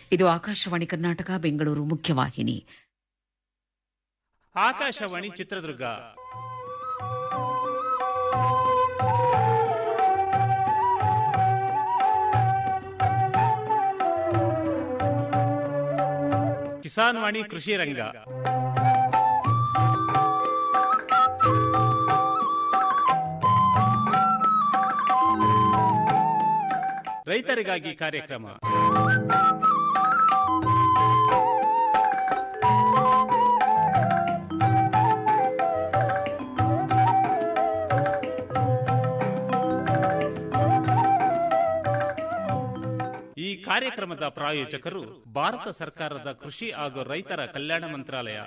ಇದು ಆಕಾಶವಾಣಿ ಕರ್ನಾಟಕ ಬೆಂಗಳೂರು ಮುಖ್ಯವಾಹಿನಿ ಆಕಾಶವಾಣಿ ಚಿತ್ರದುರ್ಗ ಕಿಸಾನ್ ವಾಣಿ ಕೃಷಿ ರಂಗ ರೈತರಿಗಾಗಿ ಕಾರ್ಯಕ್ರಮ ಈ ಕಾರ್ಯಕ್ರಮದ ಪ್ರಾಯೋಜಕರು ಭಾರತ ಸರ್ಕಾರದ ಕೃಷಿ ಹಾಗೂ ರೈತರ ಕಲ್ಯಾಣ ಮಂತ್ರಾಲಯ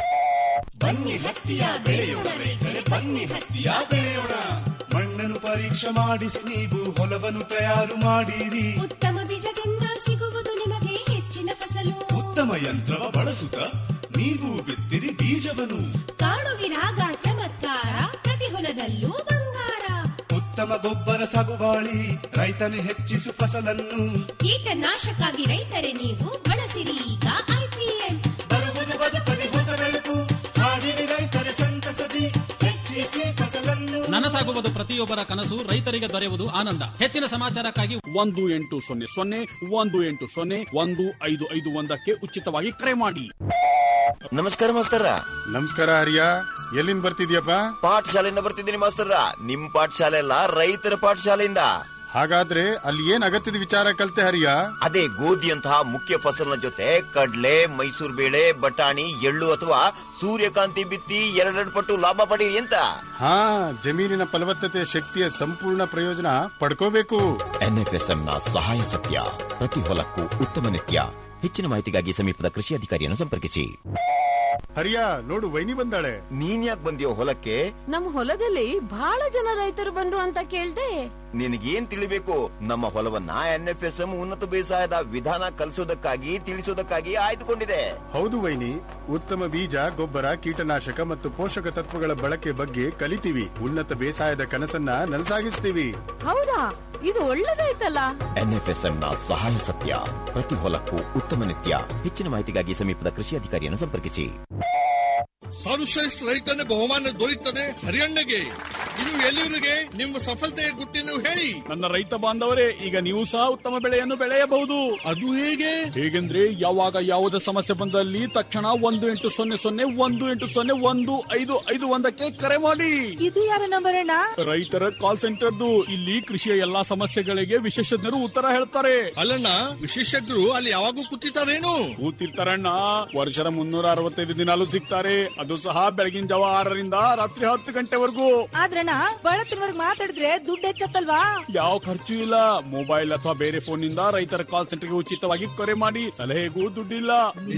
ಬನ್ನಿ ಹತ್ತಿಯ ಬೆಳೆಯೋಣ ರೈತರೆ ಬನ್ನಿ ಹತ್ತಿಯ ಬೆಳೆಯೋಣ ಮಣ್ಣನ್ನು ಪರೀಕ್ಷೆ ಮಾಡಿಸಿ ನೀವು ಹೊಲವನ್ನು ತಯಾರು ಮಾಡಿರಿ ಉತ್ತಮ ಬೀಜದಿಂದ ಸಿಗುವುದು ನಿಮಗೆ ಹೆಚ್ಚಿನ ಫಸಲು ಉತ್ತಮ ಯಂತ್ರವ ಬಳಸುತ್ತ ನೀವು ಬಿತ್ತಿರಿ ಬೀಜವನ್ನು ಕಾಣುವಿರಾಗ ಚಮತ್ಕಾರ ಪ್ರತಿ ಹೊಲದಲ್ಲೂ ಬಂಗಾರ ಉತ್ತಮ ಗೊಬ್ಬರ ಸಾಗುವಾಳಿ ರೈತನು ಹೆಚ್ಚಿಸು ಫಸಲನ್ನು ಕೀಟನಾಶಕ್ಕಾಗಿ ರೈತರೆ ನೀವು ಬಳಸಿರಿ ಈಗ ಐಪಿಎಂ ಬರುವುದು ಬದುಕಲಿ ಹೊಸ ಬೆಳಕು ಹಾಡಿರಿ ರೈತರೆ ಸಂತಸದಿ ಹೆಚ್ಚಿಸಿ ಫಸಲನ್ನು ನನಸಾಗುವುದು ಪ್ರತಿಯೊಬ್ಬರ ಕನಸು ರೈತರಿಗೆ ದೊರೆಯುವುದು ಆನಂದ ಹೆಚ್ಚಿನ ಸಮಾಚಾರಕ್ಕಾಗಿ ಒಂದು ಎಂಟು ಸೊನ್ನೆ ಸೊನ್ನೆ ಒಂದು ಎಂಟು ಸೊನ್ನೆ ಒಂದು ಐದು ಐದು ಒಂದಕ್ಕೆ ಉಚಿತವಾಗಿ ಕರೆ ಮಾಡಿ ನಮಸ್ಕಾರ ಮಾಸ್ತರ ನಮಸ್ಕಾರ ಹರಿಯ ಎಲ್ಲಿಂದ ಬರ್ತಿದ್ಯಪ್ಪ ಪಾಠಶಾಲೆಯಿಂದ ಬರ್ತಿದ್ದೀನಿ ಮಾಸ್ತರ ನಿಮ್ ಪಾಠಶಾಲೆ ಅಲ್ಲ ರೈತರ ಪಾಠಶಾಲೆಯಿಂದ ಹಾಗಾದ್ರೆ ಅಲ್ಲಿ ಏನ್ ಅಗತ್ಯದ ವಿಚಾರ ಕಲ್ತೆ ಹರಿಯ ಅದೇ ಗೋಧಿಯಂತಹ ಮುಖ್ಯ ಫಸಲಿನ ಜೊತೆ ಕಡ್ಲೆ ಮೈಸೂರು ಬೇಳೆ ಬಟಾಣಿ ಎಳ್ಳು ಅಥವಾ ಸೂರ್ಯಕಾಂತಿ ಬಿತ್ತಿ ಎರಡೆರಡು ಪಟ್ಟು ಲಾಭ ಪಡೀರಿ ಅಂತ ಹಾ ಜಮೀನಿನ ಫಲವತ್ತತೆ ಶಕ್ತಿಯ ಸಂಪೂರ್ಣ ಪ್ರಯೋಜನ ಪಡ್ಕೋಬೇಕು ಎನ್ಎಫ್ಎಸ್ಎಂ ನ ಸಹಾಯ ಸತ್ಯ ಪ್ರತಿ ಹೊಲಕ್ಕೂ ಉತ್ತಮ ನಿತ್ಯ ಹೆಚ್ಚಿನ ಮಾಹಿತಿಗಾಗಿ ಸಮೀಪದ ಕೃಷಿ ಅಧಿಕಾರಿಯನ್ನು ಸಂಪರ್ಕಿಸಿ ಹರಿಯ ನೋಡು ವೈನಿ ಬಂದಾಳೆ ನೀನ್ ಯಾಕೆ ಬಂದಿಯೋ ಹೊಲಕ್ಕೆ ನಮ್ ಹೊಲದಲ್ಲಿ ಬಹಳ ಜನ ರೈತರು ಬಂದ್ರು ಅಂತ ಕೇಳ್ದೆ ನಿನಗೇನ್ ತಿಳಿಬೇಕು ನಮ್ಮ ಹೊಲವನ್ನ ಎನ್ಎಫ್ಎಸ್ಎಂ ಉನ್ನತ ಬೇಸಾಯದ ವಿಧಾನ ಕಲಿಸೋದಕ್ಕಾಗಿ ತಿಳಿಸೋದಕ್ಕಾಗಿ ಆಯ್ದುಕೊಂಡಿದೆ ಹೌದು ವೈನಿ ಉತ್ತಮ ಬೀಜ ಗೊಬ್ಬರ ಕೀಟನಾಶಕ ಮತ್ತು ಪೋಷಕ ತತ್ವಗಳ ಬಳಕೆ ಬಗ್ಗೆ ಕಲಿತೀವಿ ಉನ್ನತ ಬೇಸಾಯದ ಕನಸನ್ನ ನನಸಾಗಿಸ್ತೀವಿ ಹೌದಾ ಇದು ಒಳ್ಳೇದಾಯ್ತಲ್ಲ ಎನ್ಎಫ್ಎಸ್ಎಂ ನ ಸಹಾಯ ಸತ್ಯ ಪ್ರತಿ ಹೊಲಕ್ಕೂ ಉತ್ತಮ ನಿತ್ಯ ಹೆಚ್ಚಿನ ಮಾಹಿತಿಗಾಗಿ ಸಮೀಪದ ಕೃಷಿ ಅಧಿಕಾರಿಯನ್ನು ಸಂಪರ್ಕಿಸಿ ಸರ್ವಶ್ರೇಷ್ಠ ರೈತನ ಬಹುಮಾನ ದೊರೆಯುತ್ತದೆ ಹರಿಯಣ್ಣಗೆ ಇದು ಎಲ್ಲಿವರಿಗೆ ನಿಮ್ಮ ಸಫಲತೆಯ ಗುಟ್ಟಿನ ಹೇಳಿ ನನ್ನ ರೈತ ಬಾಂಧವರೇ ಈಗ ನೀವು ಸಹ ಉತ್ತಮ ಬೆಳೆಯನ್ನು ಬೆಳೆಯಬಹುದು ಅದು ಹೇಗೆ ಹೇಗೆಂದ್ರೆ ಯಾವಾಗ ಯಾವುದೇ ಸಮಸ್ಯೆ ಬಂದಲ್ಲಿ ತಕ್ಷಣ ಒಂದು ಎಂಟು ಸೊನ್ನೆ ಸೊನ್ನೆ ಒಂದು ಎಂಟು ಸೊನ್ನೆ ಒಂದು ಐದು ಐದು ಒಂದಕ್ಕೆ ಕರೆ ಮಾಡಿ ಇದು ಯಾರ ನಂಬರ್ ಅಣ್ಣ ರೈತರ ಕಾಲ್ ಸೆಂಟರ್ದು ಇಲ್ಲಿ ಕೃಷಿಯ ಎಲ್ಲಾ ಸಮಸ್ಯೆಗಳಿಗೆ ವಿಶೇಷಜ್ಞರು ಉತ್ತರ ಹೇಳ್ತಾರೆ ಅಲ್ಲಣ್ಣ ವಿಶೇಷಜ್ಞರು ಅಲ್ಲಿ ಯಾವಾಗೂ ಕೂತಿರ್ತಾರೇನು ಕೂತಿರ್ತಾರಣ್ಣ ವರ್ಷದ ಮುನ್ನೂರ ಅರವತ್ತೈದು ದಿನಾಲು ಸಿಗ್ತಾರೆ ಅದು ಸಹ ಬೆಳಗಿನ ಜಾವ ಆರರಿಂದ ರಾತ್ರಿ ಹತ್ತು ಗಂಟೆವರೆಗೂ ಆದ್ರಣ್ಣ ಬಳತ್ತಿನವರ್ಗ್ ಮಾತಾಡಿದ್ರೆ ದುಡ್ಡು ಹೆಚ್ಚತ್ತಲ್ವಾ ಯಾವ ಖರ್ಚು ಇಲ್ಲ ಮೊಬೈಲ್ ಅಥವಾ ಬೇರೆ ಫೋನ್ ನಿಂದ ರೈತರ ಕಾಲ್ ಸೆಂಟರ್ಗೆ ಉಚಿತವಾಗಿ ಕರೆ ಮಾಡಿ ಸಲಹೆಗೂ ದುಡ್ಡಿಲ್ಲ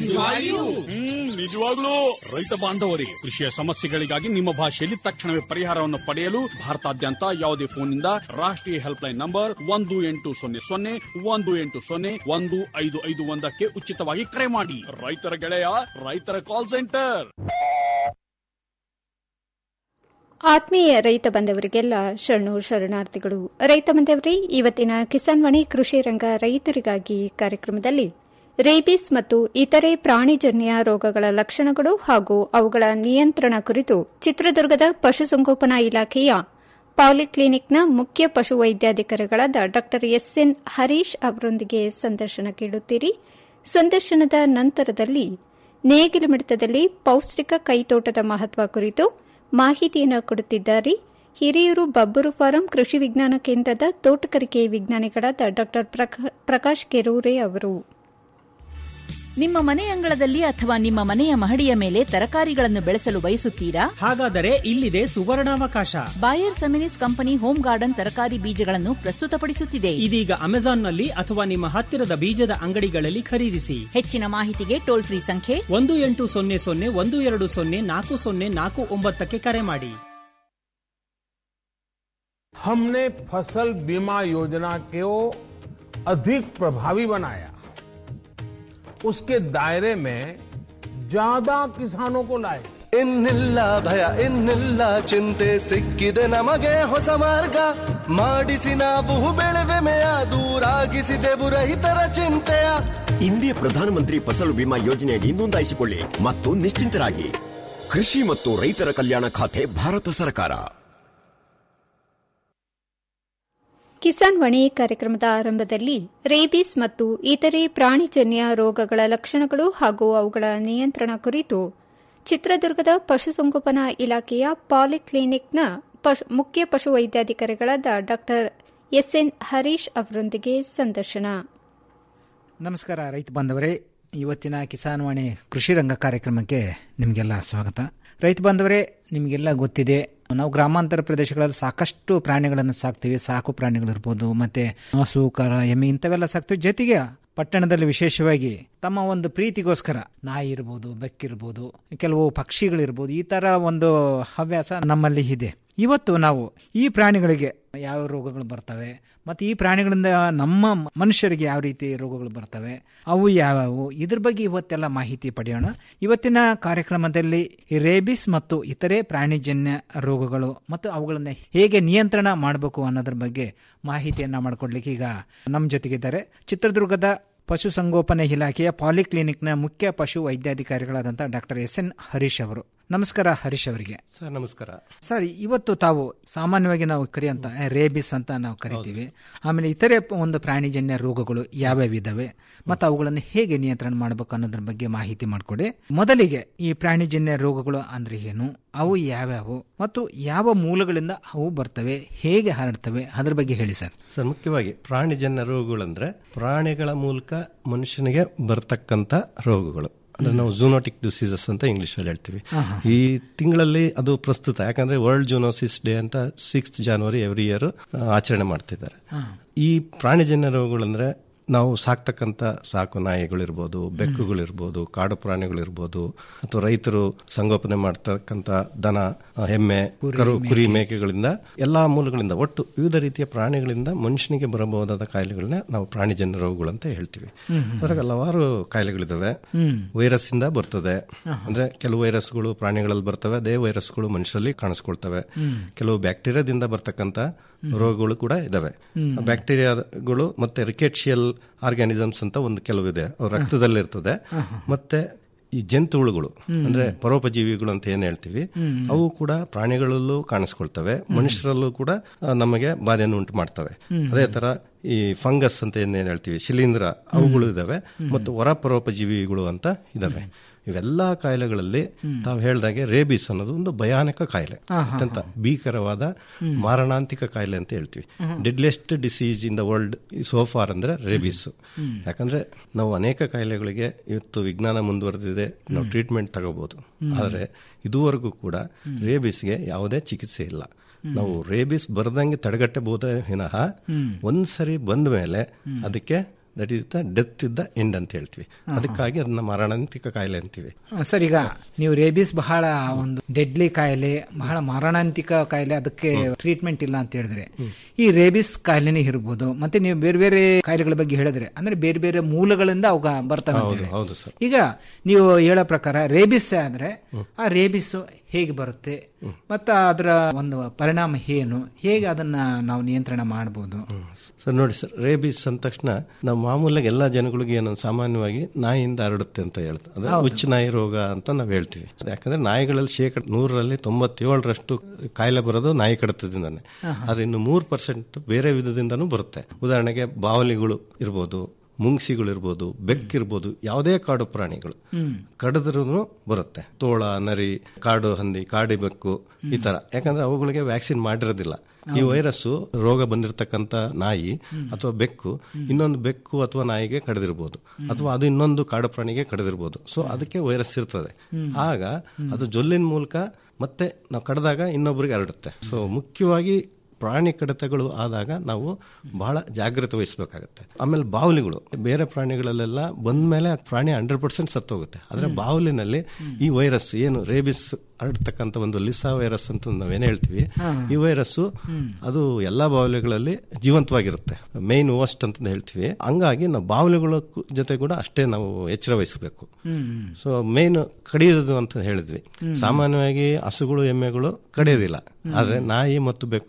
ಹ್ಮ್ ನಿಜವಾಗ್ಲೂ ರೈತ ಬಾಂಧವರೇ ಕೃಷಿಯ ಸಮಸ್ಯೆಗಳಿಗಾಗಿ ನಿಮ್ಮ ಭಾಷೆಯಲ್ಲಿ ತಕ್ಷಣವೇ ಪರಿಹಾರವನ್ನು ಪಡೆಯಲು ಭಾರತಾದ್ಯಂತ ಯಾವುದೇ ಫೋನ್ನಿಂದ ರಾಷ್ಟ್ರೀಯ ಹೆಲ್ಪ್ ಲೈನ್ ನಂಬರ್ ಒಂದು ಎಂಟು ಸೊನ್ನೆ ಸೊನ್ನೆ ಒಂದು ಎಂಟು ಸೊನ್ನೆ ಒಂದು ಐದು ಐದು ಒಂದಕ್ಕೆ ಉಚಿತವಾಗಿ ಕರೆ ಮಾಡಿ ರೈತರ ಗೆಳೆಯ ರೈತರ ಕಾಲ್ ಸೆಂಟರ್ ಆತ್ಮೀಯ ರೈತ ಬಂದವರಿಗೆಲ್ಲ ಶರಣು ಶರಣಾರ್ಥಿಗಳು ರೈತ ಬಂದವರೇ ಇವತ್ತಿನ ಕಿಸಾನ್ ವಾಣಿ ಕೃಷಿ ರಂಗ ರೈತರಿಗಾಗಿ ಕಾರ್ಯಕ್ರಮದಲ್ಲಿ ರೇಬಿಸ್ ಮತ್ತು ಇತರೆ ಪ್ರಾಣಿಜನ್ಯ ರೋಗಗಳ ಲಕ್ಷಣಗಳು ಹಾಗೂ ಅವುಗಳ ನಿಯಂತ್ರಣ ಕುರಿತು ಚಿತ್ರದುರ್ಗದ ಪಶುಸಂಗೋಪನಾ ಇಲಾಖೆಯ ಪಾಲಿಕ್ಲಿನಿಕ್ನ ಮುಖ್ಯ ಪಶು ವೈದ್ಯಾಧಿಕಾರಿಗಳಾದ ಡಾ ಎಸ್ಎನ್ ಹರೀಶ್ ಅವರೊಂದಿಗೆ ಸಂದರ್ಶನ ಕೇಳುತ್ತೀರಿ ಸಂದರ್ಶನದ ನಂತರದಲ್ಲಿ ನೇಗಿಲು ಮಿಡಿತದಲ್ಲಿ ಪೌಷ್ಟಿಕ ಕೈತೋಟದ ಮಹತ್ವ ಕುರಿತು ಮಾಹಿತಿಯನ್ನು ಕೊಡುತ್ತಿದ್ದಾರೆ ಹಿರಿಯೂರು ಬಬ್ಬರು ಫಾರಂ ಕೃಷಿ ವಿಜ್ಞಾನ ಕೇಂದ್ರದ ತೋಟಗಾರಿಕೆ ವಿಜ್ಞಾನಿಗಳಾದ ಡಾ ಪ್ರಕಾಶ್ ಕೆರೂರೆ ಅವರು ನಿಮ್ಮ ಮನೆ ಅಂಗಳದಲ್ಲಿ ಅಥವಾ ನಿಮ್ಮ ಮನೆಯ ಮಹಡಿಯ ಮೇಲೆ ತರಕಾರಿಗಳನ್ನು ಬೆಳೆಸಲು ಬಯಸುತ್ತೀರಾ ಹಾಗಾದರೆ ಇಲ್ಲಿದೆ ಸುವರ್ಣಾವಕಾಶ Bayer Seminis company home garden ತರಕಾರಿ ಬೀಜಗಳನ್ನು ಪ್ರಸ್ತುತಪಡಿಸುತ್ತಿದೆ ಇದೀಗ ಅಮೆಜಾನ್ನಲ್ಲಿ ಅಥವಾ ನಿಮ್ಮ ಹತ್ತಿರದ ಬೀಜದ ಅಂಗಡಿಗಳಲ್ಲಿ ಖರೀದಿಸಿ ಹೆಚ್ಚಿನ ಮಾಹಿತಿಗೆ ಟೋಲ್ ಫ್ರೀ ಸಂಖ್ಯೆ ಒಂದು ಎಂಟು ಸೊನ್ನೆ ಸೊನ್ನೆ ಒಂದು ಎರಡು ಸೊನ್ನೆ ನಾಲ್ಕು ಸೊನ್ನೆ ನಾಲ್ಕು ಒಂಬತ್ತಕ್ಕೆ ಕರೆ ಮಾಡಿ हमने फसल बीमा योजना को अधिक प्रभावी बनाया उसके दायरे में ज्यादा किसानों को लाए ಇನ್ನಿಲ್ಲ ಭಯ ಇನ್ನಿಲ್ಲ ಚಿಂತೆ ಸಿಕ್ಕಿದೆ ನಮಗೆ ಹೊಸ ಮಾರ್ಗ ಮಾಡಿಸಿ ನಾವು ಬೆಳೆವೆಮೆಯ ದೂರಾಗಿಸಿದೆವು ರೈತರ ಚಿಂತೆಯ ಇಂದೇ ಪ್ರಧಾನಮಂತ್ರಿ ಫಸಲು ಬಿಮಾ ಯೋಜನೆಯಡಿ ನೋಂದಾಯಿಸಿಕೊಳ್ಳಿ ಮತ್ತು ನಿಶ್ಚಿಂತರಾಗಿ ಕೃಷಿ ಮತ್ತು ರೈತರ ಕಲ್ಯಾಣ ಖಾತೆ ಭಾರತ ಸರ್ಕಾರ ಕಿಸಾನ್ ವಾಣಿ ಕಾರ್ಯಕ್ರಮದ ಆರಂಭದಲ್ಲಿ ರೇಬಿಸ್ ಮತ್ತು ಇತರೆ ಪ್ರಾಣಿಜನ್ಯ ರೋಗಗಳ ಲಕ್ಷಣಗಳು ಹಾಗೂ ಅವುಗಳ ನಿಯಂತ್ರಣ ಕುರಿತು ಚಿತ್ರದುರ್ಗದ ಪಶುಸಂಗೋಪನಾ ಇಲಾಖೆಯ ಪಾಲಿಕ್ಲಿನಿಕ್ನ ಮುಖ್ಯ ಪಶುವೈದ್ಯಾಧಿಕಾರಿಗಳಾದ ಡಾ ಎಸ್ಎನ್ ಹರೀಶ್ ಅವರೊಂದಿಗೆ ಸಂದರ್ಶನ ನಮಸ್ಕಾರ ರೈತ ಬಾಂಧವರೇ ಇವತ್ತಿನ ಕಿಸಾನ್ ವಾಣಿ ಕೃಷಿ ರಂಗ ಕಾರ್ಯಕ್ರಮಕ್ಕೆ ನಿಮಗೆಲ್ಲ ಸ್ವಾಗತ ರೈತ ಬಾಂಧವರೇ ನಿಮಗೆಲ್ಲ ಗೊತ್ತಿದೆ ನಾವು ಗ್ರಾಮಾಂತರ ಪ್ರದೇಶಗಳಲ್ಲಿ ಸಾಕಷ್ಟು ಪ್ರಾಣಿಗಳನ್ನು ಸಾಕ್ತೀವಿ ಸಾಕು ಪ್ರಾಣಿಗಳಿರ್ಬೋದು ಮತ್ತೆ ಹಸು ಕರ ಎಮ್ಮೆ ಇಂಥವೆಲ್ಲ ಸಾಕ್ತೀವಿ ಜೊತೆಗೆ ಪಟ್ಟಣದಲ್ಲಿ ವಿಶೇಷವಾಗಿ ತಮ್ಮ ಒಂದು ಪ್ರೀತಿಗೋಸ್ಕರ ನಾಯಿ ಇರ್ಬೋದು ಬೆಕ್ಕಿರ್ಬೋದು ಕೆಲವು ಪಕ್ಷಿಗಳಿರ್ಬೋದು ಈ ತರ ಒಂದು ಹವ್ಯಾಸ ನಮ್ಮಲ್ಲಿ ಇದೆ ಇವತ್ತು ನಾವು ಈ ಪ್ರಾಣಿಗಳಿಗೆ ಯಾವ ರೋಗಗಳು ಬರ್ತವೆ ಮತ್ತೆ ಈ ಪ್ರಾಣಿಗಳಿಂದ ನಮ್ಮ ಮನುಷ್ಯರಿಗೆ ಯಾವ ರೀತಿ ರೋಗಗಳು ಬರ್ತವೆ ಅವು ಯಾವ್ಯಾವು ಇದ್ರ ಬಗ್ಗೆ ಇವತ್ತೆಲ್ಲ ಮಾಹಿತಿ ಪಡೆಯೋಣ ಇವತ್ತಿನ ಕಾರ್ಯಕ್ರಮದಲ್ಲಿ ಈ ರೇಬಿಸ್ ಮತ್ತು ಇತರೆ ಪ್ರಾಣಿಜನ್ಯ ರೋಗಗಳು ಮತ್ತು ಅವುಗಳನ್ನ ಹೇಗೆ ನಿಯಂತ್ರಣ ಮಾಡಬೇಕು ಅನ್ನೋದ್ರ ಬಗ್ಗೆ ಮಾಹಿತಿಯನ್ನ ಮಾಡಿಕೊಡ್ಲಿಕ್ಕೆ ಈಗ ನಮ್ಮ ಜೊತೆಗಿದ್ದಾರೆ ಚಿತ್ರದುರ್ಗದ ಪಶುಸಂಗೋಪನೆ ಇಲಾಖೆಯ ಪಾಲಿಕ್ಲಿನಿಕ್ನ ಮುಖ್ಯ ಪಶು ವೈದ್ಯಾಧಿಕಾರಿಗಳಾದಂಥ ಡಾಕ್ಟರ್ ಎಸ್ ಎನ್ ಹರೀಶ್ ಅವರು ನಮಸ್ಕಾರ ಹರೀಶ್ ಅವರಿಗೆ ಸರ್ ನಮಸ್ಕಾರ ಸರ್ ಇವತ್ತು ತಾವು ಸಾಮಾನ್ಯವಾಗಿ ನಾವು ಕರೆಯುವಂತ ರೇಬಿಸ್ ಅಂತ ನಾವು ಕರಿತೀವಿ ಆಮೇಲೆ ಇತರೆ ಒಂದು ಪ್ರಾಣಿಜನ್ಯ ರೋಗಗಳು ಯಾವ್ಯಾವ ಇದಾವೆ ಮತ್ತು ಅವುಗಳನ್ನು ಹೇಗೆ ನಿಯಂತ್ರಣ ಮಾಡಬೇಕು ಅನ್ನೋದ್ರ ಬಗ್ಗೆ ಮಾಹಿತಿ ಮಾಡಿಕೊಡಿ ಮೊದಲಿಗೆ ಈ ಪ್ರಾಣಿಜನ್ಯ ರೋಗಗಳು ಅಂದ್ರೆ ಏನು ಅವು ಯಾವ್ಯಾವು ಮತ್ತು ಯಾವ ಮೂಲಗಳಿಂದ ಅವು ಬರ್ತವೆ ಹೇಗೆ ಹರಡ್ತವೆ ಅದ್ರ ಬಗ್ಗೆ ಹೇಳಿ ಸರ್ ಸರ್ ಮುಖ್ಯವಾಗಿ ಪ್ರಾಣಿಜನ್ಯ ರೋಗಗಳಂದ್ರೆ ಪ್ರಾಣಿಗಳ ಮೂಲಕ ಮನುಷ್ಯನಿಗೆ ಬರ್ತಕ್ಕಂಥ ರೋಗಗಳು ಅಂದ್ರೆ ನಾವು ಜೂನೋಟಿಕ್ ಡಿಸೀಸಸ್ ಅಂತ ಇಂಗ್ಲಿಷ್ ಅಲ್ಲಿ ಹೇಳ್ತೀವಿ ಈ ತಿಂಗಳಲ್ಲಿ ಅದು ಪ್ರಸ್ತುತ ಯಾಕಂದ್ರೆ ವರ್ಲ್ಡ್ ಜೂನೋಸಿಸ್ ಡೇ ಅಂತ ಸಿಕ್ಸ್ ಜಾನ್ವರಿ ಎವ್ರಿ ಇಯರ್ ಆಚರಣೆ ಮಾಡ್ತಿದ್ದಾರೆ ಈ ಪ್ರಾಣಿಜನ್ಯ ರೋಗಗಳಂದ್ರೆ ನಾವು ಸಾಕ್ತಕ್ಕಂಥ ಸಾಕು ನಾಯಿಗಳಿರ್ಬೋದು ಬೆಕ್ಕುಗಳಿರ್ಬೋದು ಕಾಡು ಪ್ರಾಣಿಗಳಿರ್ಬೋದು ಅಥವಾ ರೈತರು ಸಂಗೋಪನೆ ಮಾಡ್ತಕ್ಕಂಥ ದನ ಎಮ್ಮೆ ಕರು ಕುರಿ ಮೇಕೆಗಳಿಂದ ಎಲ್ಲಾ ಮೂಲಗಳಿಂದ ಒಟ್ಟು ವಿವಿಧ ರೀತಿಯ ಪ್ರಾಣಿಗಳಿಂದ ಮನುಷ್ಯನಿಗೆ ಬರಬಹುದಾದ ಕಾಯಿಲೆಗಳನ್ನ ನಾವು ಪ್ರಾಣಿಜನ್ಯ ರೋಗಗಳು ಅಂತ ಹೇಳ್ತೀವಿ ಅದ್ರಾಗ ಹಲವಾರು ಕಾಯಿಲೆಗಳಿದಾವೆ ವೈರಸ್ ಇಂದ ಬರ್ತದೆ ಅಂದ್ರೆ ಕೆಲವು ವೈರಸ್ಗಳು ಪ್ರಾಣಿಗಳಲ್ಲಿ ಬರ್ತವೆ ಅದೇ ವೈರಸ್ಗಳು ಮನುಷ್ಯರಲ್ಲಿ ಕಾಣಿಸ್ಕೊಳ್ತವೆ ಕೆಲವು ಬ್ಯಾಕ್ಟೀರಿಯಾದಿಂದ ಬರ್ತಕ್ಕಂಥ ರೋಗಗಳು ಕೂಡ ಇದಾವೆ ಬ್ಯಾಕ್ಟೀರಿಯಾಗಳು ಮತ್ತೆ ರಿಕೆಟ್ಶಿಯಲ್ ಆರ್ಗ್ಯಾನಿಸಮ್ಸ್ ಅಂತ ಒಂದು ಕೆಲವು ಇದೆ ಅವು ರಕ್ತದಲ್ಲಿರ್ತದೆ ಮತ್ತೆ ಈ ಜಂತುಹುಳುಗಳು ಅಂದ್ರೆ ಪರೋಪಜೀವಿಗಳು ಅಂತ ಏನ್ ಹೇಳ್ತೀವಿ ಅವು ಕೂಡ ಪ್ರಾಣಿಗಳಲ್ಲೂ ಕಾಣಿಸ್ಕೊಳ್ತವೆ ಮನುಷ್ಯರಲ್ಲೂ ಕೂಡ ನಮಗೆ ಬಾಧೆಯನ್ನು ಉಂಟು ಮಾಡ್ತವೆ ಅದೇ ತರ ಈ ಫಂಗಸ್ ಅಂತ ಏನ್ ಹೇಳ್ತೀವಿ ಶಿಲೀಂಧ್ರ ಅವುಗಳು ಇದಾವೆ ಮತ್ತು ಹೊರ ಪರೋಪಜೀವಿಗಳು ಅಂತ ಇದಾವೆ ಇವೆಲ್ಲಾ ಕಾಯಿಲೆಗಳಲ್ಲಿ ತಾವು ಹೇಳ್ದಾಗೆ ರೇಬಿಸ್ ಅನ್ನೋದು ಒಂದು ಭಯಾನಕ ಕಾಯಿಲೆ ಅತ್ಯಂತ ಭೀಕರವಾದ ಮಾರಣಾಂತಿಕ ಕಾಯಿಲೆ ಅಂತ ಹೇಳ್ತೀವಿ deadliest disease in the world so far ಅಂದ್ರೆ ರೇಬಿಸ್ ಯಾಕಂದ್ರೆ ನಾವು ಅನೇಕ ಕಾಯಿಲೆಗಳಿಗೆ ಇವತ್ತು ವಿಜ್ಞಾನ ಮುಂದುವರೆದಿದೆ ನಾವು ಟ್ರೀಟ್ಮೆಂಟ್ ತಗೋಬಹುದು ಆದರೆ ಇದುವರೆಗೂ ಕೂಡ ರೇಬಿಸ್ಗೆ ಯಾವುದೇ ಚಿಕಿತ್ಸೆ ಇಲ್ಲ ನಾವು ರೇಬಿಸ್ ಬರ್ದಂಗೆ ತಡೆಗಟ್ಟಬಹುದೇ ವಿನಃ ಒಂದ್ಸರಿ ಬಂದ ಮೇಲೆ ಅದಕ್ಕೆ ದಟ್ ಈಸ್ ದ ಡೆತ್ ಇದ್ದ ಎಂಡ್ ಅಂತ ಹೇಳ್ತೀವಿ ಅದಕ್ಕಾಗಿ ಅದನ್ನ ಮಾರಣಾಂತಿಕ ಕಾಯಿಲೆ ಅಂತೀವಿ ಸರ್ ಈಗ ನೀವು ರೇಬಿಸ್ ಬಹಳ ಒಂದು ಡೆಡ್ಲಿ ಕಾಯಿಲೆ ಬಹಳ ಮಾರಣಾಂತಿಕ ಕಾಯಿಲೆ ಅದಕ್ಕೆ ಟ್ರೀಟ್ಮೆಂಟ್ ಇಲ್ಲ ಅಂತ ಹೇಳಿದ್ರೆ ಈ ರೇಬಿಸ್ ಕಾಯಿಲೆನೇ ಇರ್ಬೋದು ಮತ್ತೆ ನೀವು ಬೇರೆ ಬೇರೆ ಕಾಯಿಲೆಗಳ ಬಗ್ಗೆ ಹೇಳಿದ್ರೆ ಅಂದ್ರೆ ಬೇರೆ ಬೇರೆ ಮೂಲಗಳಿಂದ ಅವಾಗ ಬರ್ತವೆ ಅಂತ ಹೇಳಿ. ಹೌದು ಸರ್ ಈಗ ನೀವು ಹೇಳೋ ಪ್ರಕಾರ ರೇಬಿಸ್ ಆದ್ರೆ ಆ ರೇಬಿಸ್ ಹೇಗೆ ಬರುತ್ತೆ ಮತ್ತ ಅದರ ಒಂದು ಪರಿಣಾಮ ಏನು ಹೇಗೆ ಅದನ್ನ ನಾವು ನಿಯಂತ್ರಣ ಮಾಡಬಹುದು ಸರ್ ನೋಡಿ ಸರ್ ರೇಬಿಸ್ ಅಂದ ತಕ್ಷಣ ನಾವು ಮಾಮೂಲಾಗಿ ಎಲ್ಲಾ ಜನಗಳಿಗೆ ಏನೋ ಸಾಮಾನ್ಯವಾಗಿ ನಾಯಿಯಿಂದ ಹರಡುತ್ತೆ ಅಂತ ಹೇಳ್ತಾರೆ ಅದೇ ಹುಚ್ಚು ನಾಯಿ ರೋಗ ಅಂತ ನಾವು ಹೇಳ್ತೀವಿ ಯಾಕಂದ್ರೆ ನಾಯಿಗಳಲ್ಲಿ ಶೇಕಡ ನೂರರಲ್ಲಿ ತೊಂಬತ್ತೇಳರಷ್ಟು ಕಾಯಿಲೆ ಬರೋದು ನಾಯಿ ಕಡತದಿಂದಾನೆ ಆದ್ರೆ ಇನ್ನು ಮೂರು ಪರ್ಸೆಂಟ್ ಬೇರೆ ವಿಧದಿಂದನೂ ಬರುತ್ತೆ ಉದಾಹರಣೆಗೆ ಬಾವಲಿಗಳು ಇರ್ಬೋದು ಮುಂಗ್ಸಿಗಳಿರ್ಬೋದು ಬೆಕ್ಕಿರ್ಬೋದು ಯಾವುದೇ ಕಾಡು ಪ್ರಾಣಿಗಳು ಕಡಿದ್ರೂ ಬರುತ್ತೆ ತೋಳ ನರಿ ಕಾಡು ಹಂದಿ ಕಾಡಿ ಬೆಕ್ಕು ಈ ತರ ಯಾಕಂದ್ರೆ ಅವುಗಳಿಗೆ ವ್ಯಾಕ್ಸಿನ್ ಮಾಡಿರೋದಿಲ್ಲ ಈ ವೈರಸ್ ರೋಗ ಬಂದಿರತಕ್ಕಂತ ನಾಯಿ ಅಥವಾ ಬೆಕ್ಕು ಇನ್ನೊಂದು ಬೆಕ್ಕು ಅಥವಾ ನಾಯಿಗೆ ಕಡಿದಿರ್ಬೋದು ಅಥವಾ ಅದು ಇನ್ನೊಂದು ಕಾಡು ಪ್ರಾಣಿಗೆ ಕಡಿದಿರ್ಬೋದು ಸೊ ಅದಕ್ಕೆ ವೈರಸ್ ಇರ್ತದೆ ಆಗ ಅದು ಜೊಲ್ಲಿನ ಮೂಲಕ ಮತ್ತೆ ನಾವು ಕಡ್ದಾಗ ಇನ್ನೊಬ್ಬರಿಗೆ ಹರಡುತ್ತೆ ಸೊ ಮುಖ್ಯವಾಗಿ ಪ್ರಾಣಿ ಕಡಿತಗಳು ಆದಾಗ ನಾವು ಬಹಳ ಜಾಗ್ರತೆ ವಹಿಸಬೇಕಾಗುತ್ತೆ ಆಮೇಲೆ ಬಾವಲಿಗಳು ಬೇರೆ ಪ್ರಾಣಿಗಳಲ್ಲೆಲ್ಲ ಬಂದ್ಮೇಲೆ ಆ ಪ್ರಾಣಿ ಹಂಡ್ರೆಡ್ ಪರ್ಸೆಂಟ್ ಸತ್ತೋಗುತ್ತೆ ಆದ್ರೆ ಬಾವಲಿನಲ್ಲಿ ಈ ವೈರಸ್ ಏನು ರೇಬಿಸ್ ಹರಡ್ತಕ್ಕಂಥ ಒಂದು ಲಿಸಾ ವೈರಸ್ ಅಂತ ನಾವೇನ್ ಹೇಳ್ತೀವಿ ಈ ವೈರಸ್ ಅದು ಎಲ್ಲಾ ಬಾವಲಿಗಳಲ್ಲಿ ಜೀವಂತವಾಗಿರುತ್ತೆ ಮೇನ್ ಓಸ್ಟ್ ಅಂತ ಹೇಳ್ತೀವಿ ಹಂಗಾಗಿ ನಾವು ಬಾವಲಿಗಳ ಜೊತೆ ಕೂಡ ಅಷ್ಟೇ ನಾವು ಎಚ್ಚರ ವಹಿಸಬೇಕು ಸೊ ಮೇನ್ ಕಡಿಯೋದು ಅಂತ ಹೇಳಿದ್ವಿ ಸಾಮಾನ್ಯವಾಗಿ ಹಸುಗಳು ಎಮ್ಮೆಗಳು ಕಡಿಯೋದಿಲ್ಲ ಆದ್ರೆ ನಾಯಿ ಮತ್ತು ಬೆಕ್ಕುಗಳು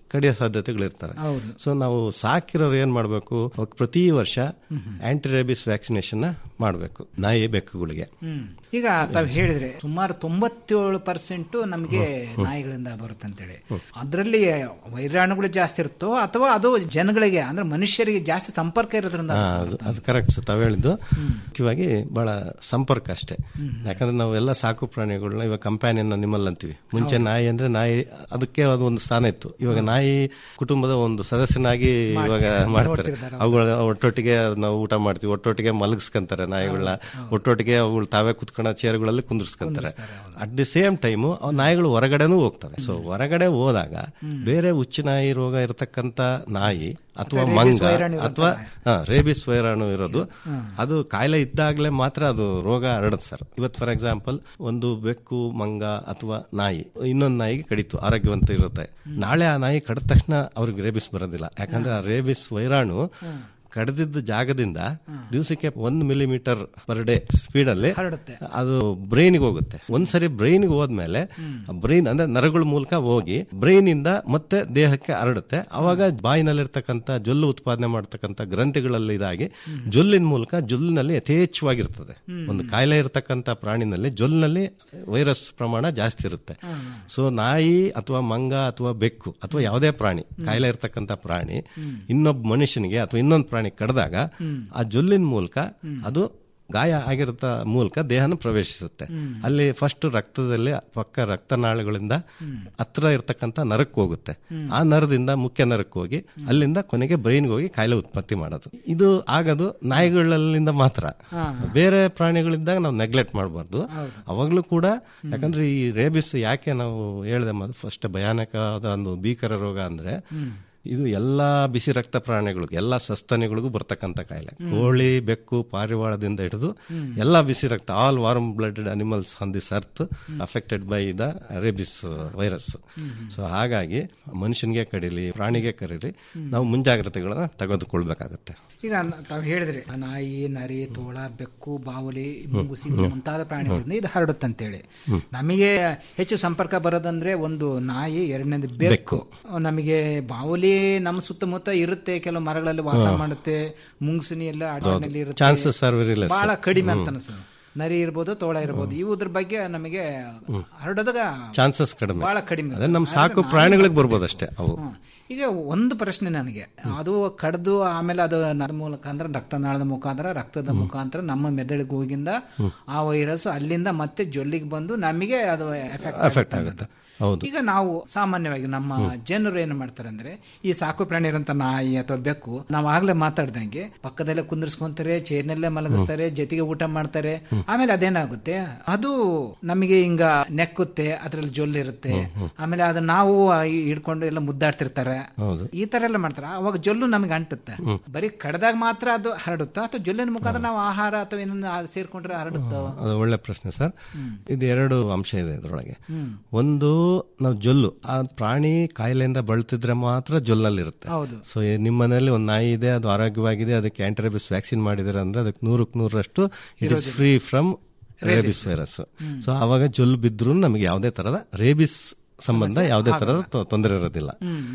ಕಡಿಯೋ ಸಾಧ್ಯತೆಗಳಿರ್ತವೆ ಹೌದು. ಸೊ ನಾವು ಸಾಕಿರೋರು ಏನ್ ಮಾಡಬೇಕು ಪ್ರತಿ ವರ್ಷ ಆಂಟಿ ರೇಬಿಸ್ ವ್ಯಾಕ್ಸಿನೇಷನ್ ಮಾಡಬೇಕು ನಾಯಿ ಬೆಕ್ಕುಗಳಿಗೆ ಹ್ಮ್ ಈಗ ತಾವು ಹೇಳಿದ್ರೆ ಸುಮಾರು ತೊಂಬತ್ತೇಳು ಪರ್ಸೆಂಟ್ ನಮಗೆ ನಾಯಿಗಳಿಂದ ಬರುತ್ತೆ ಅಂತೇಳಿ ಅದರಲ್ಲಿ ವೈರಾಣುಗಳು ಜಾಸ್ತಿ ಇರುತ್ತೋ ಅಥವಾ ಅದು ಜನಗಳಿಗೆ ಅಂದ್ರೆ ಮನುಷ್ಯರಿಗೆ ಜಾಸ್ತಿ ಸಂಪರ್ಕ ಇರೋದ್ರಿಂದ ಹಾ, ಅದು- ಅದು ಕರೆಕ್ಟ್ ಸರ್ ತಾವು ಹೇಳಿದ್ದು ಮುಖ್ಯವಾಗಿ ಬಹಳ ಸಂಪರ್ಕ ಅಷ್ಟೇ ಯಾಕಂದ್ರೆ ನಾವು ಎಲ್ಲ ಸಾಕು ಪ್ರಾಣಿಗಳನ್ನ ಇವಾಗ ಕಂಪ್ಯಾನಿಯನ್ ಅನಿಮಲ್ ಅಂತೀವಿ ಮುಂಚೆ ನಾಯಿ ಅಂದ್ರೆ ನಾಯಿ ಅದಕ್ಕೆ ಅದು ಒಂದು ಸ್ಥಾನ ಇತ್ತು ಇವಾಗ ನಾಯಿ ಕುಟುಂಬದ ಒಂದು ಸದಸ್ಯನಾಗಿ ಇವಾಗ ಮಾಡ್ತಾರೆ ಅವುಗಳ ಒಟ್ಟೊಟ್ಟಿಗೆ ನಾವು ಊಟ ಮಾಡ್ತೀವಿ ಒಟ್ಟೊಟ್ಟಿಗೆ ಮಲಗಿಸ್ಕೊಂತಾರೆ ನಾಯಿಗಳನ್ನ ಒಟ್ಟೊಟ್ಟಿಗೆ ಅವುಗಳು ತಾವೇ ಕುತ್ಕೊಂಡ ಚೇರ್ಗಳಲ್ಲಿ ಕುಂದಿರ್ಸ್ಕೊಂತಾರೆ ಅಟ್ ದಿ ಸೇಮ್ ಟೈಮು ನಾಯಿಗಳು ಹೊರಗಡೆನೂ ಹೋಗ್ತವೆ ಸೊ ಹೊರಗಡೆ ಹೋದಾಗ ಬೇರೆ ಹುಚ್ಚು ನಾಯಿ ರೋಗ ಇರತಕ್ಕಂತ ನಾಯಿ ಅಥವಾ ರೇಬಿಸ್ ಮಂಗ ವೈರಾಣು ಇರೋ ಅಥವಾ ರೇಬಿಸ್ ವೈರಾಣು ಇರೋದು ಅದು ಕಾಯಿಲೆ ಇದ್ದಾಗಲೇ ಮಾತ್ರ ಅದು ರೋಗ ಹರಡುತ್ತೆ ಸರ್ ಇವತ್ತು ಫಾರ್ ಎಕ್ಸಾಂಪಲ್ ಒಂದು ಬೆಕ್ಕು ಮಂಗ ಅಥವಾ ನಾಯಿ ಇನ್ನೊಂದು ನಾಯಿಗೆ ಕಡಿತು ಆರೋಗ್ಯವಂತ ಇರುತ್ತೆ ನಾಳೆ ಆ ನಾಯಿ ಕಡಿದ ತಕ್ಷಣ ಅವ್ರಿಗೆ ರೇಬಿಸ್ ಬರೋದಿಲ್ಲ ಯಾಕಂದ್ರೆ ಆ ರೇಬಿಸ್ ವೈರಾಣು ಕಡಿದಿದ್ದ ಜಾಗದಿಂದ ದಿವಸಕ್ಕೆ ಒಂದು ಮಿಲಿಮೀಟರ್ ಪರ್ ಡೇ ಸ್ಪೀಡ್ ಅಲ್ಲಿ ಹರಡುತ್ತೆ. ಅದು ಬ್ರೈನ್ಗೆ ಹೋಗುತ್ತೆ ಒಂದ್ಸರಿ ಬ್ರೈನ್ಗೆ ಹೋದ್ಮೇಲೆ ಬ್ರೈನ್ ಅಂದ್ರೆ ನರಗಳ ಮೂಲಕ ಹೋಗಿ ಬ್ರೈನ್ ಇಂದ ಮತ್ತೆ ದೇಹಕ್ಕೆ ಹರಡುತ್ತೆ ಅವಾಗ ಬಾಯಿನಲ್ಲಿರ್ತಕ್ಕಂಥ ಜೊಲ್ಲು ಉತ್ಪಾದನೆ ಮಾಡ್ತಕ್ಕಂಥ ಗ್ರಂಥಿಗಳಲ್ಲಿ ಇದಾಗಿ ಜೊಲ್ಲಿನ ಮೂಲಕ ಜೊಲ್ಲಿನಲ್ಲಿ ಯಥೇಚ್ಛವಾಗಿರ್ತದೆ ಒಂದು ಕಾಯಿಲೆ ಇರತಕ್ಕಂಥ ಪ್ರಾಣಿನಲ್ಲಿ ಜೊಲ್ಲಿನಲ್ಲಿ ವೈರಸ್ ಪ್ರಮಾಣ ಜಾಸ್ತಿ ಇರುತ್ತೆ ಸೊ ನಾಯಿ ಅಥವಾ ಮಂಗ ಅಥವಾ ಬೆಕ್ಕು ಅಥವಾ ಯಾವುದೇ ಪ್ರಾಣಿ ಕಾಯಿಲೆ ಇರತಕ್ಕಂಥ ಪ್ರಾಣಿ ಇನ್ನೊಬ್ಬ ಮನುಷ್ಯನಿಗೆ ಅಥವಾ ಇನ್ನೊಂದು ಪ್ರಾಣಿ ಕಡ್ದಾಗ ಆ ಜೊಲ್ಲಿನ ಮೂಲಕ ಅದು ಗಾಯ ಆಗಿರತ ಮೂಲಕ ದೇಹನ ಪ್ರವೇಶಿಸುತ್ತೆ ಅಲ್ಲಿ ಫಸ್ಟ್ ರಕ್ತದಲ್ಲಿ ಪಕ್ಕ ರಕ್ತನಾಳಗಳಿಂದ ಹತ್ರ ಇರ್ತಕ್ಕಂಥ ನರಕ್ಕೆ ಹೋಗುತ್ತೆ ಆ ನರದಿಂದ ಮುಖ್ಯ ನರಕ್ಕೆ ಹೋಗಿ ಅಲ್ಲಿಂದ ಕೊನೆಗೆ ಬ್ರೈನ್ಗೆ ಹೋಗಿ ಕಾಯಿಲೆ ಉತ್ಪತ್ತಿ ಮಾಡೋದು ಇದು ಆಗೋದು ನಾಯಿಗಳಿಂದ ಮಾತ್ರ ಬೇರೆ ಪ್ರಾಣಿಗಳಿದ್ದಾಗ ನಾವು ನೆಗ್ಲೆಕ್ಟ್ ಮಾಡಬಾರ್ದು ಅವಾಗಲೂ ಕೂಡ ಯಾಕಂದ್ರೆ ಈ ರೇಬಿಸ್ ಯಾಕೆ ನಾವು ಹೇಳಿದೆ ಫಸ್ಟ್ ಭಯಾನಕವಾದ ಒಂದು ಭೀಕರ ರೋಗ ಅಂದ್ರೆ ಇದು ಎಲ್ಲಾ ಬಿಸಿ ರಕ್ತ ಪ್ರಾಣಿಗಳಿಗೂ ಎಲ್ಲಾ ಸಸ್ತನಿಗಳಿಗೂ ಬರ್ತಕ್ಕಂಥ ಕಾಯಿಲೆ ಕೋಳಿ ಬೆಕ್ಕು ಪಾರಿವಾಳದಿಂದ ಹಿಡಿದು ಎಲ್ಲಾ ಬಿಸಿ ರಕ್ತ all warm blooded animals on this earth affected by the rabies virus so ಹಾಗಾಗಿ ಮನುಷ್ಯನಿಗೆ ಕಡೀಲಿ ಪ್ರಾಣಿಗೆ ಕರೀಲಿ ನಾವು ಮುಂಜಾಗ್ರತೆಗಳನ್ನ ತೆಗೆದುಕೊಳ್ಬೇಕಾಗತ್ತೆ ಈಗ ನ- ತಾವು ಹೇಳಿದ್ರಿ ನಾಯಿ ನರಿ ತೋಳ ಬೆಕ್ಕು ಬಾವಲಿ ಮುಂಗುಸಿ ಮುಂತಾದ ಪ್ರಾಣಿಗಳಿಂದ ಇದು ಹರಡುತ್ತಂತೇಳಿ ನಮಗೆ ಹೆಚ್ಚು ಸಂಪರ್ಕ ಬರೋದಂದ್ರೆ ಒಂದು ನಾಯಿ ಎರಡನೇದು ಬೆಕ್ಕು ನಮಗೆ ಬಾವಲಿ ನಮ್ಮ ಸುತ್ತಮುತ್ತ ಇರುತ್ತೆ ಕೆಲವು ಮರಗಳಲ್ಲಿ ವಾಸ ಮಾಡುತ್ತೆ ಮುಂಗುಸಿನಿ ಎಲ್ಲ ಅಡವಿನಲ್ಲಿ ಇರುತ್ತೆ Chances are very less. ಬಹಳ ಕಡಿಮೆ ಅಂತ ಅನ್ಸುತ್ತೆ ನರಿ ಇರ್ಬೋದು ತೋಳ ಇರ್ಬೋದು ಇವುದ್ರ ಬಗ್ಗೆ ನಮಗೆ ಹರಡೋದಾಗ ಚಾನ್ಸಸ್ ಕಡಿಮೆ ಬಹಳ ಕಡಿಮೆ ಅದೇ ನಮ್ಮ ಸಾಕು ಪ್ರಾಣಿಗಳಿಗೆ ಬರ್ಬೋದು ಅಷ್ಟೇ ಅವು ಹ್ಮ್. ಈಗ ಒಂದು ಪ್ರಶ್ನೆ ನನಗೆ ಅದು ಕಡ್ದು ಆಮೇಲೆ ಅದು ನರ ಮೂಲಕ ಅಂದ್ರೆ ರಕ್ತನಾಳದ ಮುಖಾಂತರ ರಕ್ತದ ಮುಖಾಂತರ ನಮ್ಮ ಮೆದುಳಿಗೆ ಹೋಗಿಂದ ಆ ವೈರಸ್ ಅಲ್ಲಿಂದ ಮತ್ತೆ ಜೊಲ್ಲಿಗೆ ಬಂದು ನಮಗೆ ಅದು ಎಫೆಕ್ಟ್ ಎಫೆಕ್ಟ್ ಆಗುತ್ತೆ ಹೌದು ಈಗ ನಾವು ಸಾಮಾನ್ಯವಾಗಿ ನಮ್ಮ ಜನರು ಏನು ಮಾಡ್ತಾರೆ ಅಂದ್ರೆ ಈ ಸಾಕು ಪ್ರಾಣಿ ಇರೋಂಥ ನಾಯಿ ಅಥವಾ ಬೆಕ್ಕು ನಾವು ಆಗ್ಲೇ ಮಾತಾಡ್ದಂಗೆ ಪಕ್ಕದಲ್ಲೇ ಕುಂದಿರ್ಸ್ಕೊಂತಾರೆ ಚೇರ್ನಲ್ಲೇ ಮಲಗಿಸ್ತಾರೆ ಜೊತೆಗೆ ಊಟ ಮಾಡ್ತಾರೆ ಆಮೇಲೆ ಅದೇನಾಗುತ್ತೆ ಅದು ನಮಗೆ ಹಿಂಗ ನೆಕ್ಕುತ್ತೆ ಅದ್ರಲ್ಲಿ ಜೊಲ್ಲಿರುತ್ತೆ ಆಮೇಲೆ ಅದನ್ನ ನಾವು ಹಿಡ್ಕೊಂಡು ಎಲ್ಲ ಮುದ್ದಾಡ್ತಿರ್ತಾರೆ ಹೌದು ಈ ತರ ಎಲ್ಲ ಮಾಡ್ತಾರೆ ಅವಾಗ ಜೊಲ್ಲು ನಮಗೆ ಅಂಟುತ್ತೆ ಬರೀ ಕಡ್ದಾಗ ಮಾತ್ರ ಅದು ಹರಡುತ್ತಾ ಅಥವಾ ಜೊಲ್ಲಿನ ಮುಖಾಂತರ ನಾವು ಆಹಾರ ಅಥವಾ ಏನನ್ನ ಸೇರ್ಕೊಂಡ್ರೆ ಹರಡುತ್ತೋ ಅದು ಒಳ್ಳೆ ಪ್ರಶ್ನೆ ಸರ್ ಇದು ಎರಡು ಅಂಶ ಇದೆ ಇದರೊಳಗೆ ಒಂದು ನಾವು ಜೊಲ್ಲು ಆ ಪ್ರಾಣಿ ಕಾಯಿಲೆಯಿಂದ ಬಳಲ್ತಿದ್ರೆ ಮಾತ್ರ ಜೊಲ್ಲಲ್ಲಿರುತ್ತೆ ಹೌದು ಸೊ ನಿಮ್ಮ ಮನೆಯಲ್ಲಿ ಒಂದು ನಾಯಿ ಇದೆ ಅದು ಆರೋಗ್ಯವಾಗಿದೆ ಅದಕ್ಕೆ ಆಂಟಿರೇಬಿಸ್ ವ್ಯಾಕ್ಸಿನ್ ಮಾಡಿದ್ರೆ ಅಂದ್ರೆ ಅದಕ್ಕೆ ನೂರಕ್ಕೆ ನೂರಷ್ಟು it is free from rabies virus so ಆವಾಗ ಜೊಲ್ಲು ಬಿದ್ರು ನಮಗೆ ಯಾವುದೇ ತರದ ರೇಬಿಸ್ ಸಂಬಂಧ ಯಾವುದೇ ತರದ ತೊ- ತೊಂದರೆ ಇರೋದಿಲ್ಲ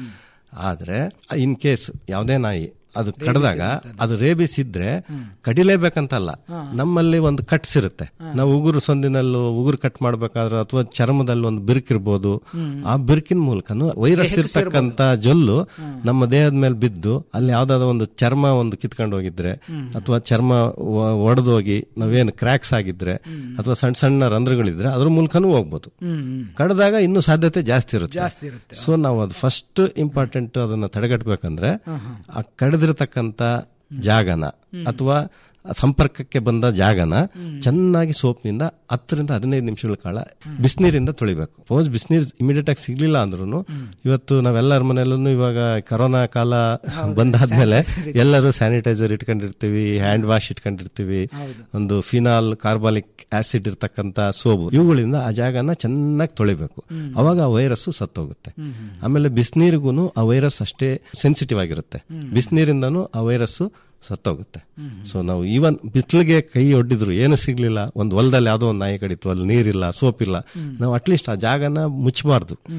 ಆದ್ರೆ ಇನ್ ಕೇಸ್ ಯಾವುದೇ ನಾಯಿ ಅದು ಕಡ್ದಾಗ ಅದು ರೇಬಿಸ್ ಇದ್ರೆ ಕಡಿಲೇಬೇಕಂತಲ್ಲ ನಮ್ಮಲ್ಲಿ ಒಂದು ಕಟ್ಸ್ ಇರುತ್ತೆ ನಾವು ಉಗುರು ಸಂದಿನಲ್ಲೂ ಉಗುರು ಕಟ್ ಮಾಡ್ಬೇಕಾದ್ರೆ ಅಥವಾ ಚರ್ಮದಲ್ಲಿ ಒಂದು ಬಿರುಕಿರ್ಬೋದು ಆ ಬಿರುಕಿನ ಮೂಲಕನು ವೈರಸ್ ಇರ್ತಕ್ಕಂತ ಜೊಲ್ಲು ನಮ್ಮ ದೇಹದ ಮೇಲೆ ಬಿದ್ದು ಅಲ್ಲಿ ಯಾವ್ದಾದ್ರು ಒಂದು ಚರ್ಮ ಒಂದು ಕಿತ್ಕೊಂಡು ಹೋಗಿದ್ರೆ ಅಥವಾ ಚರ್ಮ ಒಡೆದೋಗಿ ನಾವೇನು ಕ್ರ್ಯಾಕ್ಸ್ ಆಗಿದ್ರೆ ಅಥವಾ ಸಣ್ಣ ಸಣ್ಣ ರಂಧ್ರಗಳಿದ್ರೆ ಅದ್ರ ಮೂಲಕನೂ ಹೋಗ್ಬೋದು ಕಡ್ದಾಗ ಇನ್ನೂ ಸಾಧ್ಯತೆ ಜಾಸ್ತಿ ಇರುತ್ತೆ ಜಾಸ್ತಿ ಇರುತ್ತೆ ಸೊ ನಾವು ಅದು ಫಸ್ಟ್ ಇಂಪಾರ್ಟೆಂಟ್ ಅದನ್ನ ತಡೆಗಟ್ಟಬೇಕಂದ್ರೆ ಆ ಕಡಿದಿರತಕ್ಕಂತ ಜಾಗನ ಅಥವಾ ಸಂಪರ್ಕಕ್ಕೆ ಬಂದ ಜಾಗನ ಚೆನ್ನಾಗಿ ಸೋಪ್ನಿಂದ ಹತ್ತರಿಂದ ಹದಿನೈದು ನಿಮಿಷಗಳ ಕಾಲ ಬಿಸಿನೀರಿಂದ ತೊಳಿಬೇಕು ಸಪೋಸ್ ಬಿಸಿನೀರು ಇಮಿಡಿಯೇಟ್ ಆಗಿ ಸಿಗ್ಲಿಲ್ಲ ಅಂದ್ರೂ ಇವತ್ತು ನಾವೆಲ್ಲರ ಮನೆಯಲ್ಲೂ ಇವಾಗ ಕರೋನಾ ಕಾಲ ಬಂದಾದ್ಮೇಲೆ ಎಲ್ಲರೂ ಸ್ಯಾನಿಟೈಸರ್ ಇಟ್ಕೊಂಡಿರ್ತೀವಿ ಹ್ಯಾಂಡ್ ವಾಶ್ ಇಟ್ಕೊಂಡಿರ್ತೀವಿ ಒಂದು ಫಿನಾಲ್ ಕಾರ್ಬಾಲಿಕ್ ಆಸಿಡ್ ಇರ್ತಕ್ಕಂತ ಸೋಬು ಇವುಗಳಿಂದ ಆ ಜಾಗನ ಚೆನ್ನಾಗಿ ತೊಳಿಬೇಕು ಅವಾಗ ಆ ವೈರಸ್ ಸತ್ತೋಗುತ್ತೆ ಆಮೇಲೆ ಬಿಸಿನೀರಿಗೂ ಆ ವೈರಸ್ ಅಷ್ಟೇ ಸೆನ್ಸಿಟಿವ್ ಆಗಿರುತ್ತೆ ಬಿಸಿನೀರಿಂದನೂ ಆ ವೈರಸ್ ಸತ್ತೋಗುತ್ತೆ ಸೊ ನಾವು ಈವನ್ ಬಿಸಿಲಿಗೆ ಕೈ ಒಡ್ಡಿದ್ರು ಏನು ಸಿಗ್ಲಿಲ್ಲ ಒಂದು ಹೊಲದಲ್ಲಿ ಯಾವುದೋ ಒಂದು ನಾಯಿ ಕಡಿತು ಅಲ್ಲಿ ನೀರಿಲ್ಲ ಸೋಪ್ ಇಲ್ಲ ನಾವು ಅಟ್ಲೀಸ್ಟ್ ಆ ಜಾಗನ ಮುಚ್ಚಬಾರ್ದು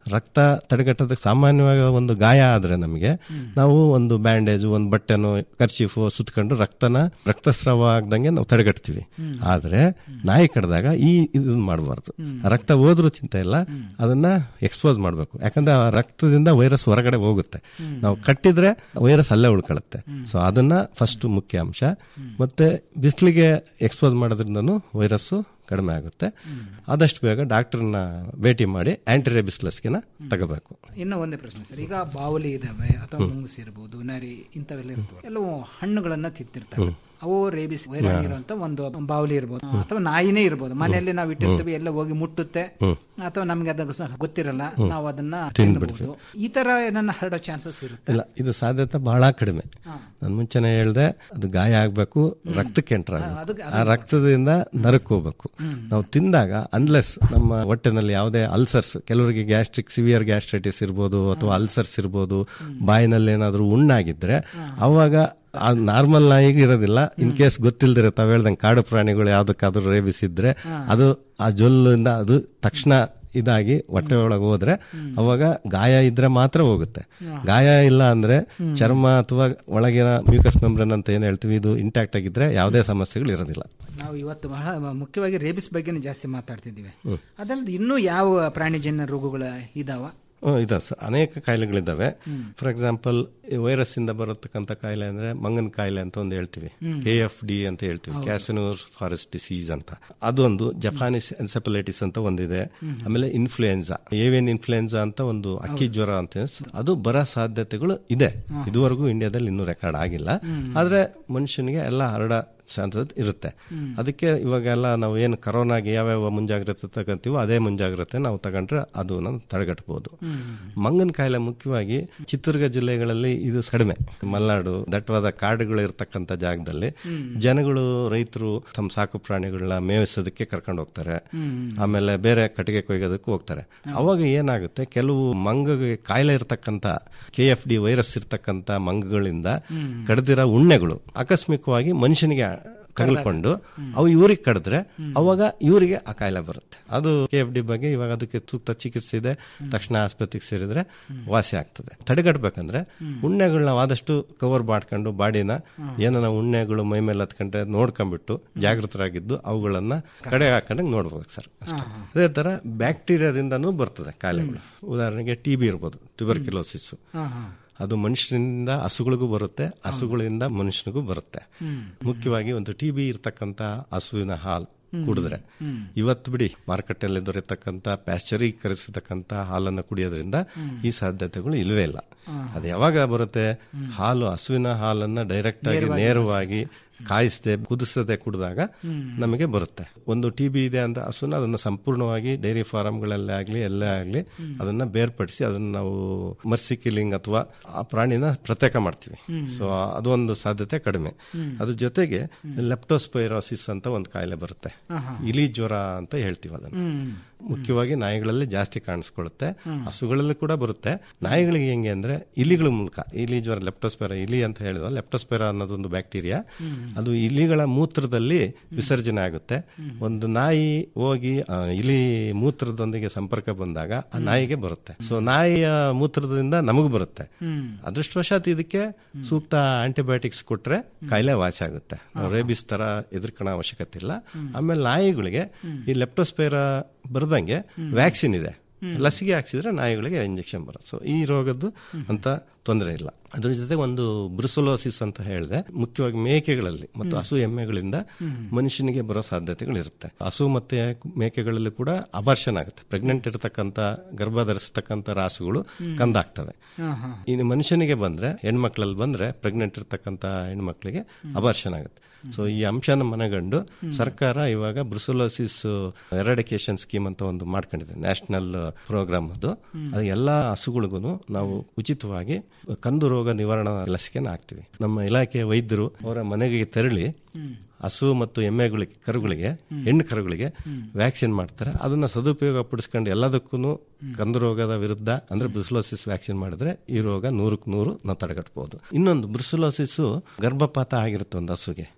ರಕ್ತ ತಡೆಗಟ್ಟೋದಕ್ಕೆ ಸಾಮಾನ್ಯವಾಗಿ ಒಂದು ಗಾಯ ಆದ್ರೆ ನಮಗೆ ನಾವು ಒಂದು ಬ್ಯಾಂಡೇಜ್ ಒಂದು ಬಟ್ಟೆನೋ ಕರ್ಚೀಫು ಸುತ್ಕೊಂಡು ರಕ್ತನ ರಕ್ತಸ್ರಾವ ಆಗ್ದಂಗೆ ನಾವು ತಡೆಗಟ್ತೀವಿ ಆದ್ರೆ ನಾಯಿ ಕಡ್ದಾಗ ಈ ಇದನ್ನ ಮಾಡಬಾರ್ದು ರಕ್ತ ಹೋದ್ರೂ ಚಿಂತೆ ಇಲ್ಲ ಅದನ್ನ ಎಕ್ಸ್ಪೋಸ್ ಮಾಡಬೇಕು ಯಾಕಂದ್ರೆ ಆ ರಕ್ತದಿಂದ ವೈರಸ್ ಹೊರಗಡೆ ಹೋಗುತ್ತೆ ನಾವು ಕಟ್ಟಿದ್ರೆ ವೈರಸ್ ಅಲ್ಲೇ ಉಳ್ಕೊಳ್ಳುತ್ತೆ ಸೊ ಅದನ್ನ ಫಸ್ಟ್ ಮುಖ್ಯ ಅಂಶ ಮತ್ತೆ ಬಿಸಿಲಿಗೆ ಎಕ್ಸ್ಪೋಸ್ ಮಾಡೋದ್ರಿಂದನೂ ವೈರಸ್ಸು ಕಡಿಮೆ ಆಗುತ್ತೆ ಆದಷ್ಟು ಬೇಗ ಡಾಕ್ಟರ್ನ ಭೇಟಿ ಮಾಡಿ ಆಂಟಿ ರೇಬಿಸ್ಲಸ್ಗೆನ ತಗೋಬೇಕು ಇನ್ನು ಒಂದೇ ಪ್ರಶ್ನೆ ಸರ್ ಈಗ ಬಾವಲಿ ಇದಾವೆ ಅಥವಾ ಮುಂಗುಸಿ ಇರಬಹುದು ನರಿ ಇಂಥವೆಲ್ಲ ಇರ್ತವೆ ಎಲ್ಲವೂ ಹಣ್ಣುಗಳನ್ನ ತಿಂತಿರ್ತವೆ ಅವು ರೇಬಿಸ್ ವೈರಾಣು ಇರುವಂತ ಒಂದು ಬಾವಲಿ ಇರ್ಬೋದು ಅಥವಾ ನಾಯಿನೇ ಇರ್ಬೋದು ಮನೆಯಲ್ಲಿ ನಾವು ಇಟ್ಟಿರ್ತೀವಿ ಎಲ್ಲ ಹೋಗಿ ಮುಟ್ಟುತ್ತೆ ಅಥವಾ ನಮ್ಗೆ ಅದು ಸ- ಗೊತ್ತಿರಲ್ಲ ನಾವು ಅದನ್ನ ತಿನ್ನಬಹುದು ಈ ತರ ಏನನ್ನ ಹರಡೋ ಚಾನ್ಸಸ್ ಇರುತ್ತೆ ಇಲ್ಲ ಇದು ಸಾಧ್ಯತೆ ಬಹಳ ಕಡಿಮೆ ನಾನು ಮುಂಚೆನೆ ಹೇಳ್ದೆ ಅದು ಗಾಯ ಆಗ್ಬೇಕು ರಕ್ತಕ್ಕೆ ಎಂಟರ್ ಅದಕ್ಕೆ- ಆ ರಕ್ತದಿಂದ ನರಕ್ಕೆ ಹೋಗ್ಬೇಕು ನಾವು ತಿಂದಾಗ ಅನ್ಲೆಸ್ ನಮ್ಮ ಹೊಟ್ಟೆನಲ್ಲಿ ಯಾವುದೇ ಅಲ್ಸರ್ಸ್ ಕೆಲವರಿಗೆ ಗ್ಯಾಸ್ಟ್ರಿಕ್ ಸಿವಿಯರ್ ಗ್ಯಾಸ್ಟ್ರೈಟಿಸ್ ಇರ್ಬೋದು ಅಥವಾ ಅಲ್ಸರ್ಸ್ ಇರ್ಬೋದು ಬಾಯಿನಲ್ಲಿ ಏನಾದರೂ ಉಣ್ಣಾಗಿದ್ರೆ ಅವಾಗ ಆ ನಾರ್ಮಲ್ ನಾಯಿಗೆ ಇರೋದಿಲ್ಲ ಇನ್ ಕೇಸ್ ಗೊತ್ತಿಲ್ದಿರ ತಾವ್ ಹೇಳ್ದಂಗೆ ಕಾಡು ಪ್ರಾಣಿಗಳು ಯಾವ್ದಕ್ಕಾದ್ರೂ ರೇಬಿಸಿದ್ರೆ ಅದು ಆ ಜೊಲ್ಲಿಂದ ಅದು ತಕ್ಷಣ ಇದಾಗಿ ಹೊಟ್ಟೆ ಒಳಗೆ ಹೋದ್ರೆ ಅವಾಗ ಗಾಯ ಇದ್ರೆ ಮಾತ್ರ ಹೋಗುತ್ತೆ ಗಾಯ ಇಲ್ಲ ಅಂದ್ರೆ ಚರ್ಮ ಅಥವಾ ಒಳಗಿನ ಮ್ಯೂಕಸ್ ಮೆಂಬ್ರನ್ ಅಂತ ಏನ್ ಹೇಳ್ತೀವಿ ಇದು ಇಂಟ್ಯಾಕ್ಟ್ ಆಗಿದ್ರೆ ಯಾವುದೇ ಸಮಸ್ಯೆಗಳು ಇರೋದಿಲ್ಲ ನಾವು ಇವತ್ತು ಬಹಳ ಮುಖ್ಯವಾಗಿ ರೇಬಿಸ್ ಬಗ್ಗೆನೇ ಜಾಸ್ತಿ ಮಾತಾಡ್ತಿದ್ದೀವಿ ಅದಲ್ಲದೆ ಇನ್ನೂ ಯಾವ ಪ್ರಾಣಿಜನ್ಯ ರೋಗಗಳ ಇದಾವ ಹ್ಮ್, ಇದೆ ಸರ್ ಅನೇಕ ಕಾಯಿಲೆಗಳಿದ್ದಾವೆ ಫಾರ್ ಎಕ್ಸಾಂಪಲ್ ವೈರಸ್ ಇಂದ ಬರತಕ್ಕಂಥ ಕಾಯಿಲೆ ಅಂದ್ರೆ ಮಂಗನ ಕಾಯಿಲೆ ಅಂತ ಒಂದು ಹೇಳ್ತೀವಿ ಕೆ ಎಫ್ ಡಿ ಅಂತ ಹೇಳ್ತೀವಿ ಕ್ಯಾಸನೂರ್ ಫಾರೆಸ್ಟ್ ಡಿಸೀಸ್ ಅಂತ ಅದೊಂದು ಜಪಾನಿಸ್ ಎನ್ಸೆಪಲೈಟಿಸ್ ಅಂತ ಒಂದಿದೆ ಆಮೇಲೆ ಇನ್ಫ್ಲೂಯೆನ್ಸಾ ಏವಿಯನ್ ಇನ್ಫ್ಲೂಯೆನ್ಸಾ ಅಂತ ಒಂದು ಅಕ್ಕಿ ಜ್ವರ ಅಂತ ಅದು ಬರೋ ಸಾಧ್ಯತೆಗಳು ಇದೆ ಇದುವರೆಗೂ ಇಂಡಿಯಾದಲ್ಲಿ ಇನ್ನೂ ರೆಕಾರ್ಡ್ ಆಗಿಲ್ಲ ಆದ್ರೆ ಮನುಷ್ಯನಿಗೆ ಎಲ್ಲ ಹರಡ ಚಾನ್ಸಸ್ ಇರುತ್ತೆ ಅದಕ್ಕೆ ಇವಾಗೆಲ್ಲ ನಾವು ಏನು ಕರೋನಾಗೆ ಯಾವ್ಯಾವ ಮುಂಜಾಗ್ರತೆ ತಗೊಂತೀವೋ ಅದೇ ಮುಂಜಾಗ್ರತೆ ನಾವು ತಗೊಂಡ್ರೆ ಅದು ನಾವು ತಡೆಗಟ್ಟಬಹುದು ಮಂಗನ ಕಾಯಿಲೆ ಮುಖ್ಯವಾಗಿ ಚಿತ್ರದುರ್ಗ ಜಿಲ್ಲೆಗಳಲ್ಲಿ ಇದು ಕಡಿಮೆ ಮಲೆನಾಡು ದಟ್ಟವಾದ ಕಾಡುಗಳು ಇರತಕ್ಕಂತ ಜಾಗದಲ್ಲಿ ಜನಗಳು ರೈತರು ತಮ್ಮ ಸಾಕು ಪ್ರಾಣಿಗಳನ್ನ ಮೇಯಿಸೋದಕ್ಕೆ ಕರ್ಕೊಂಡು ಹೋಗ್ತಾರೆ ಆಮೇಲೆ ಬೇರೆ ಕಟ್ಟಿಗೆ ಕೊಯ್ಯೋದಕ್ಕೂ ಹೋಗ್ತಾರೆ ಅವಾಗ ಏನಾಗುತ್ತೆ ಕೆಲವು ಮಂಗಗೆ ಕಾಯಿಲೆ ಇರತಕ್ಕಂತ ಕೆ ಎಫ್ ಡಿ ವೈರಸ್ ಇರತಕ್ಕಂತ ಮಂಗಗಳಿಂದ ಕಡ್ದಿರೋ ಉಣ್ಣೆಗಳು ಆಕಸ್ಮಿಕವಾಗಿ ಮನುಷ್ಯನಿಗೆ ತಗಲ್ಕೊಂಡು ಅವು ಇವ್ರಿಗೆ ಕಡಿದ್ರೆ ಅವಾಗ ಇವರಿಗೆ ಆ ಕಾಯಿಲೆ ಬರುತ್ತೆ ಅದು ಕೆ ಎಫ್ ಡಿ ಬಗ್ಗೆ ಇವಾಗ ಅದಕ್ಕೆ ಸೂಕ್ತ ಚಿಕಿತ್ಸೆ ಇದೆ ತಕ್ಷಣ ಆಸ್ಪತ್ರೆಗೆ ಸೇರಿದ್ರೆ ವಾಸಿ ಆಗ್ತದೆ ತಡೆಗಟ್ಟಬೇಕಂದ್ರೆ ಉಣ್ಣೆಗಳನ್ನ ಆದಷ್ಟು ಕವರ್ ಮಾಡ್ಕೊಂಡು ಬಾಡಿನ ಏನನ್ನ ಉಣ್ಣೆಗಳು ಮೈ ಮೇಲೆ ಹತ್ಕೊಂಡ್ರೆ ನೋಡ್ಕೊಂಡ್ಬಿಟ್ಟು ಜಾಗೃತರಾಗಿದ್ದು ಅವುಗಳನ್ನ ಕಡೆ ಹಾಕೊಂಡಂಗೆ ನೋಡ್ಬೇಕು ಸರ್ ಅಷ್ಟೇ ಅದೇ ತರ ಬ್ಯಾಕ್ಟೀರಿಯಾದಿಂದನೂ ಬರ್ತದೆ ಕಾಯಿಲೆಗಳು ಉದಾಹರಣೆಗೆ ಟಿ ಬಿ ಇರ್ಬೋದು ಟ್ಯೂಬರ್ಕ್ಯುಲೋಸಿಸ್ ಅದು ಮನುಷ್ಯರಿಂದ ಹಸುಗಳಿಗೂ ಬರುತ್ತೆ ಹಸುಗಳಿಂದ ಮನುಷ್ಯನಿಗೂ ಬರುತ್ತೆ ಮುಖ್ಯವಾಗಿ ಒಂದು ಟಿ ಬಿ ಇರ್ತಕ್ಕಂತ ಹಸುವಿನ ಹಾಲು ಕುಡಿದ್ರೆ ಇವತ್ತು ಬಿಡಿ ಮಾರುಕಟ್ಟೆಯಲ್ಲಿ ದೊರೆಯತಕ್ಕಂತ ಪ್ಯಾಶ್ಚರೀಕರಿಸತಕ್ಕಂತ ಹಾಲನ್ನು ಕುಡಿಯೋದ್ರಿಂದ ಈ ಸಾಧ್ಯತೆಗಳು ಇಲ್ವೇ ಇಲ್ಲ ಅದು ಯಾವಾಗ ಬರುತ್ತೆ ಹಾಲು ಹಸುವಿನ ಹಾಲನ್ನ ಡೈರೆಕ್ಟ್ ಆಗಿ ನೇರವಾಗಿ ಕಾಯಿಸದೆ ಕುದಿಸದೆ ಕುಡಿದಾಗ ನಮಗೆ ಬರುತ್ತೆ ಒಂದು ಟಿ ಬಿ ಇದೆ ಅಂತ ಹಸುನ ಅದನ್ನ ಸಂಪೂರ್ಣವಾಗಿ ಡೈರಿ ಫಾರಂಗಳಲ್ಲೇ ಆಗ್ಲಿ ಎಲ್ಲೇ ಆಗ್ಲಿ ಅದನ್ನ ಬೇರ್ಪಡಿಸಿ ಅದನ್ನ ನಾವು ಮರ್ಸಿ ಕಿಲ್ಲಿಂಗ್ ಅಥವಾ ಆ ಪ್ರಾಣಿನ ಪ್ರತ್ಯೇಕ ಮಾಡ್ತೀವಿ ಸೊ ಅದೊಂದು ಸಾಧ್ಯತೆ ಕಡಿಮೆ ಅದ್ರ ಜೊತೆಗೆ ಲೆಪ್ಟೋಸ್ಪೈರೋಸಿಸ್ ಅಂತ ಒಂದು ಕಾಯಿಲೆ ಬರುತ್ತೆ ಇಲಿ ಜ್ವರ ಅಂತ ಹೇಳ್ತೀವಿ ಅದನ್ನ ಮುಖ್ಯವಾಗಿ ನಾಯಿಗಳಲ್ಲಿ ಜಾಸ್ತಿ ಕಾಣಿಸ್ಕೊಳ್ಳುತ್ತೆ ಹಸುಗಳಲ್ಲಿ ಕೂಡ ಬರುತ್ತೆ ನಾಯಿಗಳಿಗೆ ಹೆಂಗೆ ಅಂದ್ರೆ ಇಲಿಗಳ ಮೂಲಕ ಇಲಿ ಜ್ವರ ಲೆಪ್ಟೋಸ್ಪೆರ ಇಲಿ ಅಂತ ಹೇಳಿದ್ವ ಲೆಪ್ಟೋಸ್ಪೆರ ಅನ್ನೋದೊಂದು ಬ್ಯಾಕ್ಟೀರಿಯಾ ಅದು ಇಲಿಗಳ ಮೂತ್ರದಲ್ಲಿ ವಿಸರ್ಜನೆ ಆಗುತ್ತೆ ಒಂದು ನಾಯಿ ಹೋಗಿ ಆ, ಇಲಿ ಮೂತ್ರದೊಂದಿಗೆ ಸಂಪರ್ಕ ಬಂದಾಗ ಆ ನಾಯಿಗೆ ಬರುತ್ತೆ ಸೊ ನಾಯಿಯ ಮೂತ್ರದಿಂದ ನಮಗೂ ಬರುತ್ತೆ ಅದೃಷ್ಟವಶಾತ್ ಇದಕ್ಕೆ ಸೂಕ್ತ ಆಂಟಿಬಯೋಟಿಕ್ಸ್ ಕೊಟ್ರೆ ಕಾಯಿಲೆ ವಾಸಿ ಆಗುತ್ತೆ ನಾವು ರೇಬಿಸ್ ತರ ಎದುರ್ಕೊಳ್ಳೋ ಅವಶ್ಯಕತೆ ಇಲ್ಲ ಆಮೇಲೆ ನಾಯಿಗಳಿಗೆ ಈ ಲೆಪ್ಟೋಸ್ಪೇರ ಬರ್ದಂಗೆ ವ್ಯಾಕ್ಸಿನ್ ಇದೆ ಲಸಿಕೆ ಹಾಕ್ಸಿದ್ರೆ ನಾಯಿಗಳಿಗೆ ಇಂಜೆಕ್ಷನ್ ಬರುತ್ತೆ ಸೊ ಈ ರೋಗದ್ದು ಅಂತ ತೊಂದರೆ ಇಲ್ಲ ಅದ್ರ ಜೊತೆ ಒಂದು ಬ್ರುಸಲೋಸಿಸ್ ಅಂತ ಹೇಳಿದೆ ಮುಖ್ಯವಾಗಿ ಮೇಕೆಗಳಲ್ಲಿ ಮತ್ತು ಹಸು ಎಮ್ಮೆಗಳಿಂದ ಮನುಷ್ಯನಿಗೆ ಬರೋ ಸಾಧ್ಯತೆಗಳು ಇರುತ್ತೆ ಹಸು ಮತ್ತೆ ಮೇಕೆಗಳಲ್ಲಿ ಕೂಡ ಅಬರ್ಷನ್ ಆಗುತ್ತೆ ಪ್ರೆಗ್ನೆಂಟ್ ಇರತಕ್ಕಂತ ಗರ್ಭ ಧರಿಸತಕ್ಕಂತ ರಾಸುಗಳು ಕಂದಾಗ್ತವೆ ಇನ್ನು ಮನುಷ್ಯನಿಗೆ ಬಂದ್ರೆ ಹೆಣ್ಮಕ್ಳಲ್ಲಿ ಬಂದ್ರೆ ಪ್ರೆಗ್ನೆಂಟ್ ಇರತಕ್ಕಂತ ಹೆಣ್ಮಕ್ಳಿಗೆ ಅಬರ್ಷನ್ ಆಗುತ್ತೆ ಸೊ ಈ ಅಂಶನ ಮನಗಂಡು ಸರ್ಕಾರ ಇವಾಗ ಬ್ರುಸಲೋಸಿಸ್ ಎರಾಡಿಕೇಶನ್ ಸ್ಕೀಮ್ ಅಂತ ಒಂದು ಮಾಡ್ಕೊಂಡಿದೆ ನ್ಯಾಷನಲ್ ಪ್ರೋಗ್ರಾಮ್ ಅದು ಅದು ಎಲ್ಲಾ ಹಸುಗಳಿಗೂ ನಾವು ಉಚಿತವಾಗಿ ಕಂದು ರೋಗ ನಿವಾರಣಾ ಲಸಿಕೆನ ಹಾಕ್ತಿವಿ ನಮ್ಮ ಇಲಾಖೆಯ ವೈದ್ಯರು ಅವರ ಮನೆಗೆ ತೆರಳಿ ಹಸು ಮತ್ತು ಎಮ್ಮೆಗಳಿಗೆ ಕರುಗಳಿಗೆ ಹೆಣ್ಣು ಕರುಗಳಿಗೆ ವ್ಯಾಕ್ಸಿನ್ ಮಾಡ್ತಾರೆ ಅದನ್ನ ಸದುಪಯೋಗ ಪಡಿಸ್ಕೊಂಡು ಎಲ್ಲದಕ್ಕೂ ಕಂದು ರೋಗದ ವಿರುದ್ಧ ಅಂದ್ರೆ ಬ್ರುಸಲೋಸಿಸ್ ವ್ಯಾಕ್ಸಿನ್ ಮಾಡಿದ್ರೆ ಈ ರೋಗ ನೂರಕ್ಕೆ ನೂರು ನಾವು ತಡೆಗಟ್ಟಬಹುದು ಇನ್ನೊಂದು ಬ್ರುಸಲೋಸಿಸ್ ಗರ್ಭಪಾತ ಆಗಿರುತ್ತೆ ಒಂದು ಹಸುಗೆ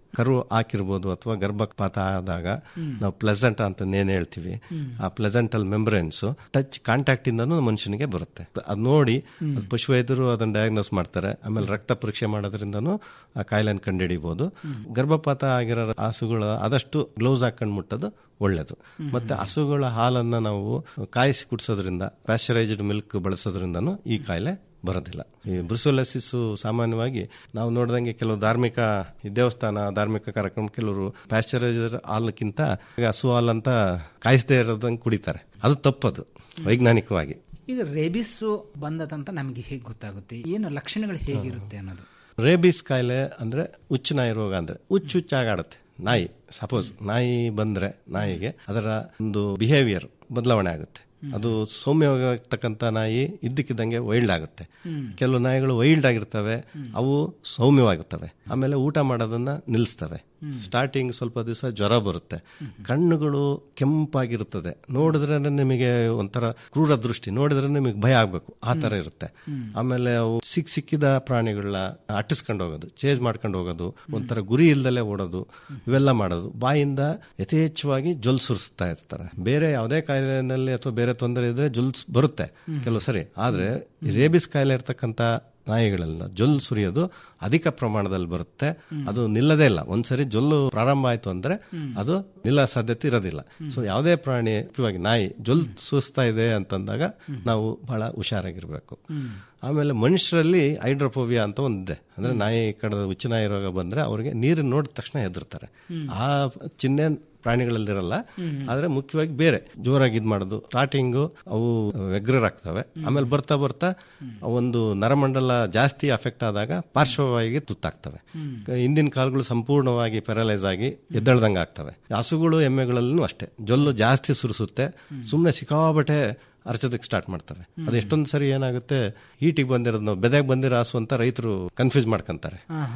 ಕರು ಹಾಕಿರ್ಬೋದು ಅಥವಾ ಗರ್ಭಪಾತ ಆದಾಗ ನಾವು ಪ್ಲೆಸೆಂಟ್ ಅಂತ ಏನ್ ಹೇಳ್ತೀವಿ ಆ ಪ್ಲೆಸೆಂಟ್ ಅಲ್ಲಿ ಮೆಂಬ್ರೆನ್ಸ್ ಟಚ್ ಕಾಂಟ್ಯಾಕ್ಟ್ ಇಂದನೂ ಮನುಷ್ಯನಿಗೆ ಬರುತ್ತೆ ಅದ್ ನೋಡಿ ಅದ್ ಪಶುವೈದ್ಯರು ಅದನ್ನ ಡಯಾಗ್ನೋಸ್ ಮಾಡ್ತಾರೆ ಆಮೇಲೆ ರಕ್ತ ಪರೀಕ್ಷೆ ಮಾಡೋದ್ರಿಂದನೂ ಆ ಕಾಯಿಲೆನ ಕಂಡುಹಿಡಿಬಹುದು ಗರ್ಭಪಾತ ಆಗಿರೋ ಹಸುಗಳ ಆದಷ್ಟು ಗ್ಲೌಸ್ ಹಾಕೊಂಡು ಮುಟ್ಟೋದು ಒಳ್ಳೇದು ಮತ್ತೆ ಹಸುಗಳ ಹಾಲನ್ನ ನಾವು ಕಾಯಿಸಿ ಕುಡಿಸೋದ್ರಿಂದ ಪ್ಯಾಶ್ಚರೈಸ್ಡ್ ಮಿಲ್ಕ್ ಬಳಸೋದ್ರಿಂದನೂ ಈ ಕಾಯಿಲೆ ಬರೋದಿಲ್ಲ ಈ ಬ್ರುಸೋಲಸಿಸ್ ಸಾಮಾನ್ಯವಾಗಿ ನಾವು ನೋಡಿದಂಗೆ ಕೆಲವು ಧಾರ್ಮಿಕ ಈ ದೇವಸ್ಥಾನ ಧಾರ್ಮಿಕ ಕಾರ್ಯಕ್ರಮ ಕೆಲವರು ಪ್ಯಾಶ್ಚರೈಸರ್ ಹಾಲಕ್ಕಿಂತ ಹಸು ಹಾಲಂತ ಕಾಯಿಸದೇ ಇರೋದಂಗೆ ಕುಡಿತಾರೆ ಅದು ತಪ್ಪದು ವೈಜ್ಞಾನಿಕವಾಗಿ ಈಗ ರೇಬಿಸ್ ಬಂದದಂತ ನಮಗೆ ಹೇಗೆ ಗೊತ್ತಾಗುತ್ತೆ ಏನು ಲಕ್ಷಣಗಳು ಹೇಗಿರುತ್ತೆ ಅನ್ನೋದು ರೇಬಿಸ್ ಕಾಯಿಲೆ ಅಂದ್ರೆ ಹುಚ್ಚು ನಾಯಿ ರೋಗ ಅಂದ್ರೆ ಹುಚ್ಚು ಹುಚ್ಚಾಗಾಡುತ್ತೆ ನಾಯಿ ಸಪೋಸ್ ನಾಯಿ ಬಂದ್ರೆ ನಾಯಿಗೆ ಅದರ ಒಂದು ಬಿಹೇವಿಯರ್ ಬದಲಾವಣೆ ಆಗುತ್ತೆ ಅದು ಸೌಮ್ಯವಾಗಿರ್ತಕ್ಕಂಥ ನಾಯಿ ಇದ್ದಕ್ಕಿದ್ದಂಗೆ ವೈಲ್ಡ್ ಆಗುತ್ತೆ ಕೆಲವು ನಾಯಿಗಳು ವೈಲ್ಡ್ ಆಗಿರ್ತವೆ ಅವು ಸೌಮ್ಯವಾಗುತ್ತವೆ ಆಮೇಲೆ ಊಟ ಮಾಡೋದನ್ನ ನಿಲ್ಲಿಸ್ತವೆ ಸ್ಟಾರ್ಟಿಂಗ್ ಸ್ವಲ್ಪ ದಿವಸ ಜ್ವರ ಬರುತ್ತೆ ಕಣ್ಣುಗಳು ಕೆಂಪಾಗಿರುತ್ತದೆ ನೋಡಿದ್ರೆ ನಿಮಗೆ ಒಂಥರ ಕ್ರೂರ ದೃಷ್ಟಿ ನೋಡಿದ್ರೆ ನಿಮಗೆ ಭಯ ಆಗ್ಬೇಕು ಆ ತರ ಇರುತ್ತೆ ಆಮೇಲೆ ಅವು ಸಿಕ್ ಸಿಕ್ಕಿದ ಪ್ರಾಣಿಗಳನ್ನ ಅಟ್ಟಿಸ್ಕೊಂಡು ಹೋಗೋದು ಚೇಂಜ್ ಮಾಡ್ಕೊಂಡು ಹೋಗೋದು ಒಂಥರ ಗುರಿ ಇಲ್ದಲೆ ಓಡೋದು ಇವೆಲ್ಲ ಮಾಡೋದು ಬಾಯಿಂದ ಯಥೇಚ್ಛವಾಗಿ ಜೊಲ್ ಸುರಿಸ್ತಾ ಇರ್ತಾರೆ ಬೇರೆ ಯಾವುದೇ ಕಾಯಿಲೆನಲ್ಲಿ ಅಥವಾ ಬೇರೆ ತೊಂದರೆ ಇದ್ರೆ ಜೊಲ್ಸ್ ಬರುತ್ತೆ ಕೆಲವು ಸರಿ ಆದ್ರೆ ಈ ರೇಬಿಸ್ ಕಾಯಿಲೆ ಇರ್ತಕ್ಕಂಥ ನಾಯಿಗಳೆಲ್ಲ ಜೊಲ್ಲು ಸುರಿಯೋದು ಅಧಿಕ ಪ್ರಮಾಣದಲ್ಲಿ ಬರುತ್ತೆ ಅದು ನಿಲ್ಲದೇ ಇಲ್ಲ ಒಂದ್ಸರಿ ಜೊಲ್ಲು ಪ್ರಾರಂಭ ಆಯ್ತು ಅಂದ್ರೆ ಅದು ನಿಲ್ಲ ಸಾಧ್ಯತೆ ಇರೋದಿಲ್ಲ ಸೊ ಯಾವುದೇ ಪ್ರಾಣಿ ಮುಖ್ಯವಾಗಿ ನಾಯಿ ಜೊಲ್ ಸುರಿಸ್ತಾ ಇದೆ ಅಂತಂದಾಗ ನಾವು ಬಹಳ ಹುಷಾರಾಗಿರ್ಬೇಕು ಆಮೇಲೆ ಮನುಷ್ಯರಲ್ಲಿ ಹೈಡ್ರೋಫೋಬಿಯಾ ಅಂತ ಒಂದಿದೆ ಅಂದ್ರೆ ನಾಯಿ ಕಡದ ಹುಚ್ಚು ನಾಯಿ ರೋಗ ಬಂದ್ರೆ ಅವರಿಗೆ ನೀರು ನೋಡಿದ ತಕ್ಷಣ ಹೆದರ್ತಾರೆ ಆ ಚಿಹ್ನೆ ಪ್ರಾಣಿಗಳಲ್ಲಿರಲ್ಲ ಆದ್ರೆ ಮುಖ್ಯವಾಗಿ ಬೇರೆ ಜೋರಾಗಿ ಇದ್ ಮಾಡೋದು ಸ್ಟಾರ್ಟಿಂಗು ಅವು ವ್ಯಗ್ರರಾಗ್ತವೆ ಆಮೇಲೆ ಬರ್ತಾ ಬರ್ತಾ ಒಂದು ನರಮಂಡಲ ಜಾಸ್ತಿ ಅಫೆಕ್ಟ್ ಆದಾಗ ಪಾರ್ಶ್ವವಾಗಿ ತುತ್ತಾಗ್ತವೆ ಹಿಂದಿನ ಕಾಲುಗಳು ಸಂಪೂರ್ಣವಾಗಿ ಪ್ಯಾರಲೈಸ್ ಆಗಿ ಎದ್ದಳ್ದಂಗೆ ಆಗ್ತವೆ ಹಸುಗಳು ಎಮ್ಮೆಗಳಲ್ಲೂ ಅಷ್ಟೇ ಜೊಲ್ಲು ಜಾಸ್ತಿ ಸುರಿಸುತ್ತೆ ಸುಮ್ಮನೆ ಸಿಕ್ಕಾಬಟ್ಟೆ ಅರ್ಚೋದಕ್ಕೆ ಸ್ಟಾರ್ಟ್ ಮಾಡ್ತಾರೆ ಅದು ಎಷ್ಟೊಂದು ಸರಿ ಏನಾಗುತ್ತೆ ಈಟಿಗೆ ಬಂದಿರೋದು ನಾವು ಬೆದೆಗೆ ಬಂದಿರೋ ಹಸು ಅಂತ ರೈತರು ಕನ್ಫ್ಯೂಸ್ ಮಾಡ್ಕೊಂತಾರೆ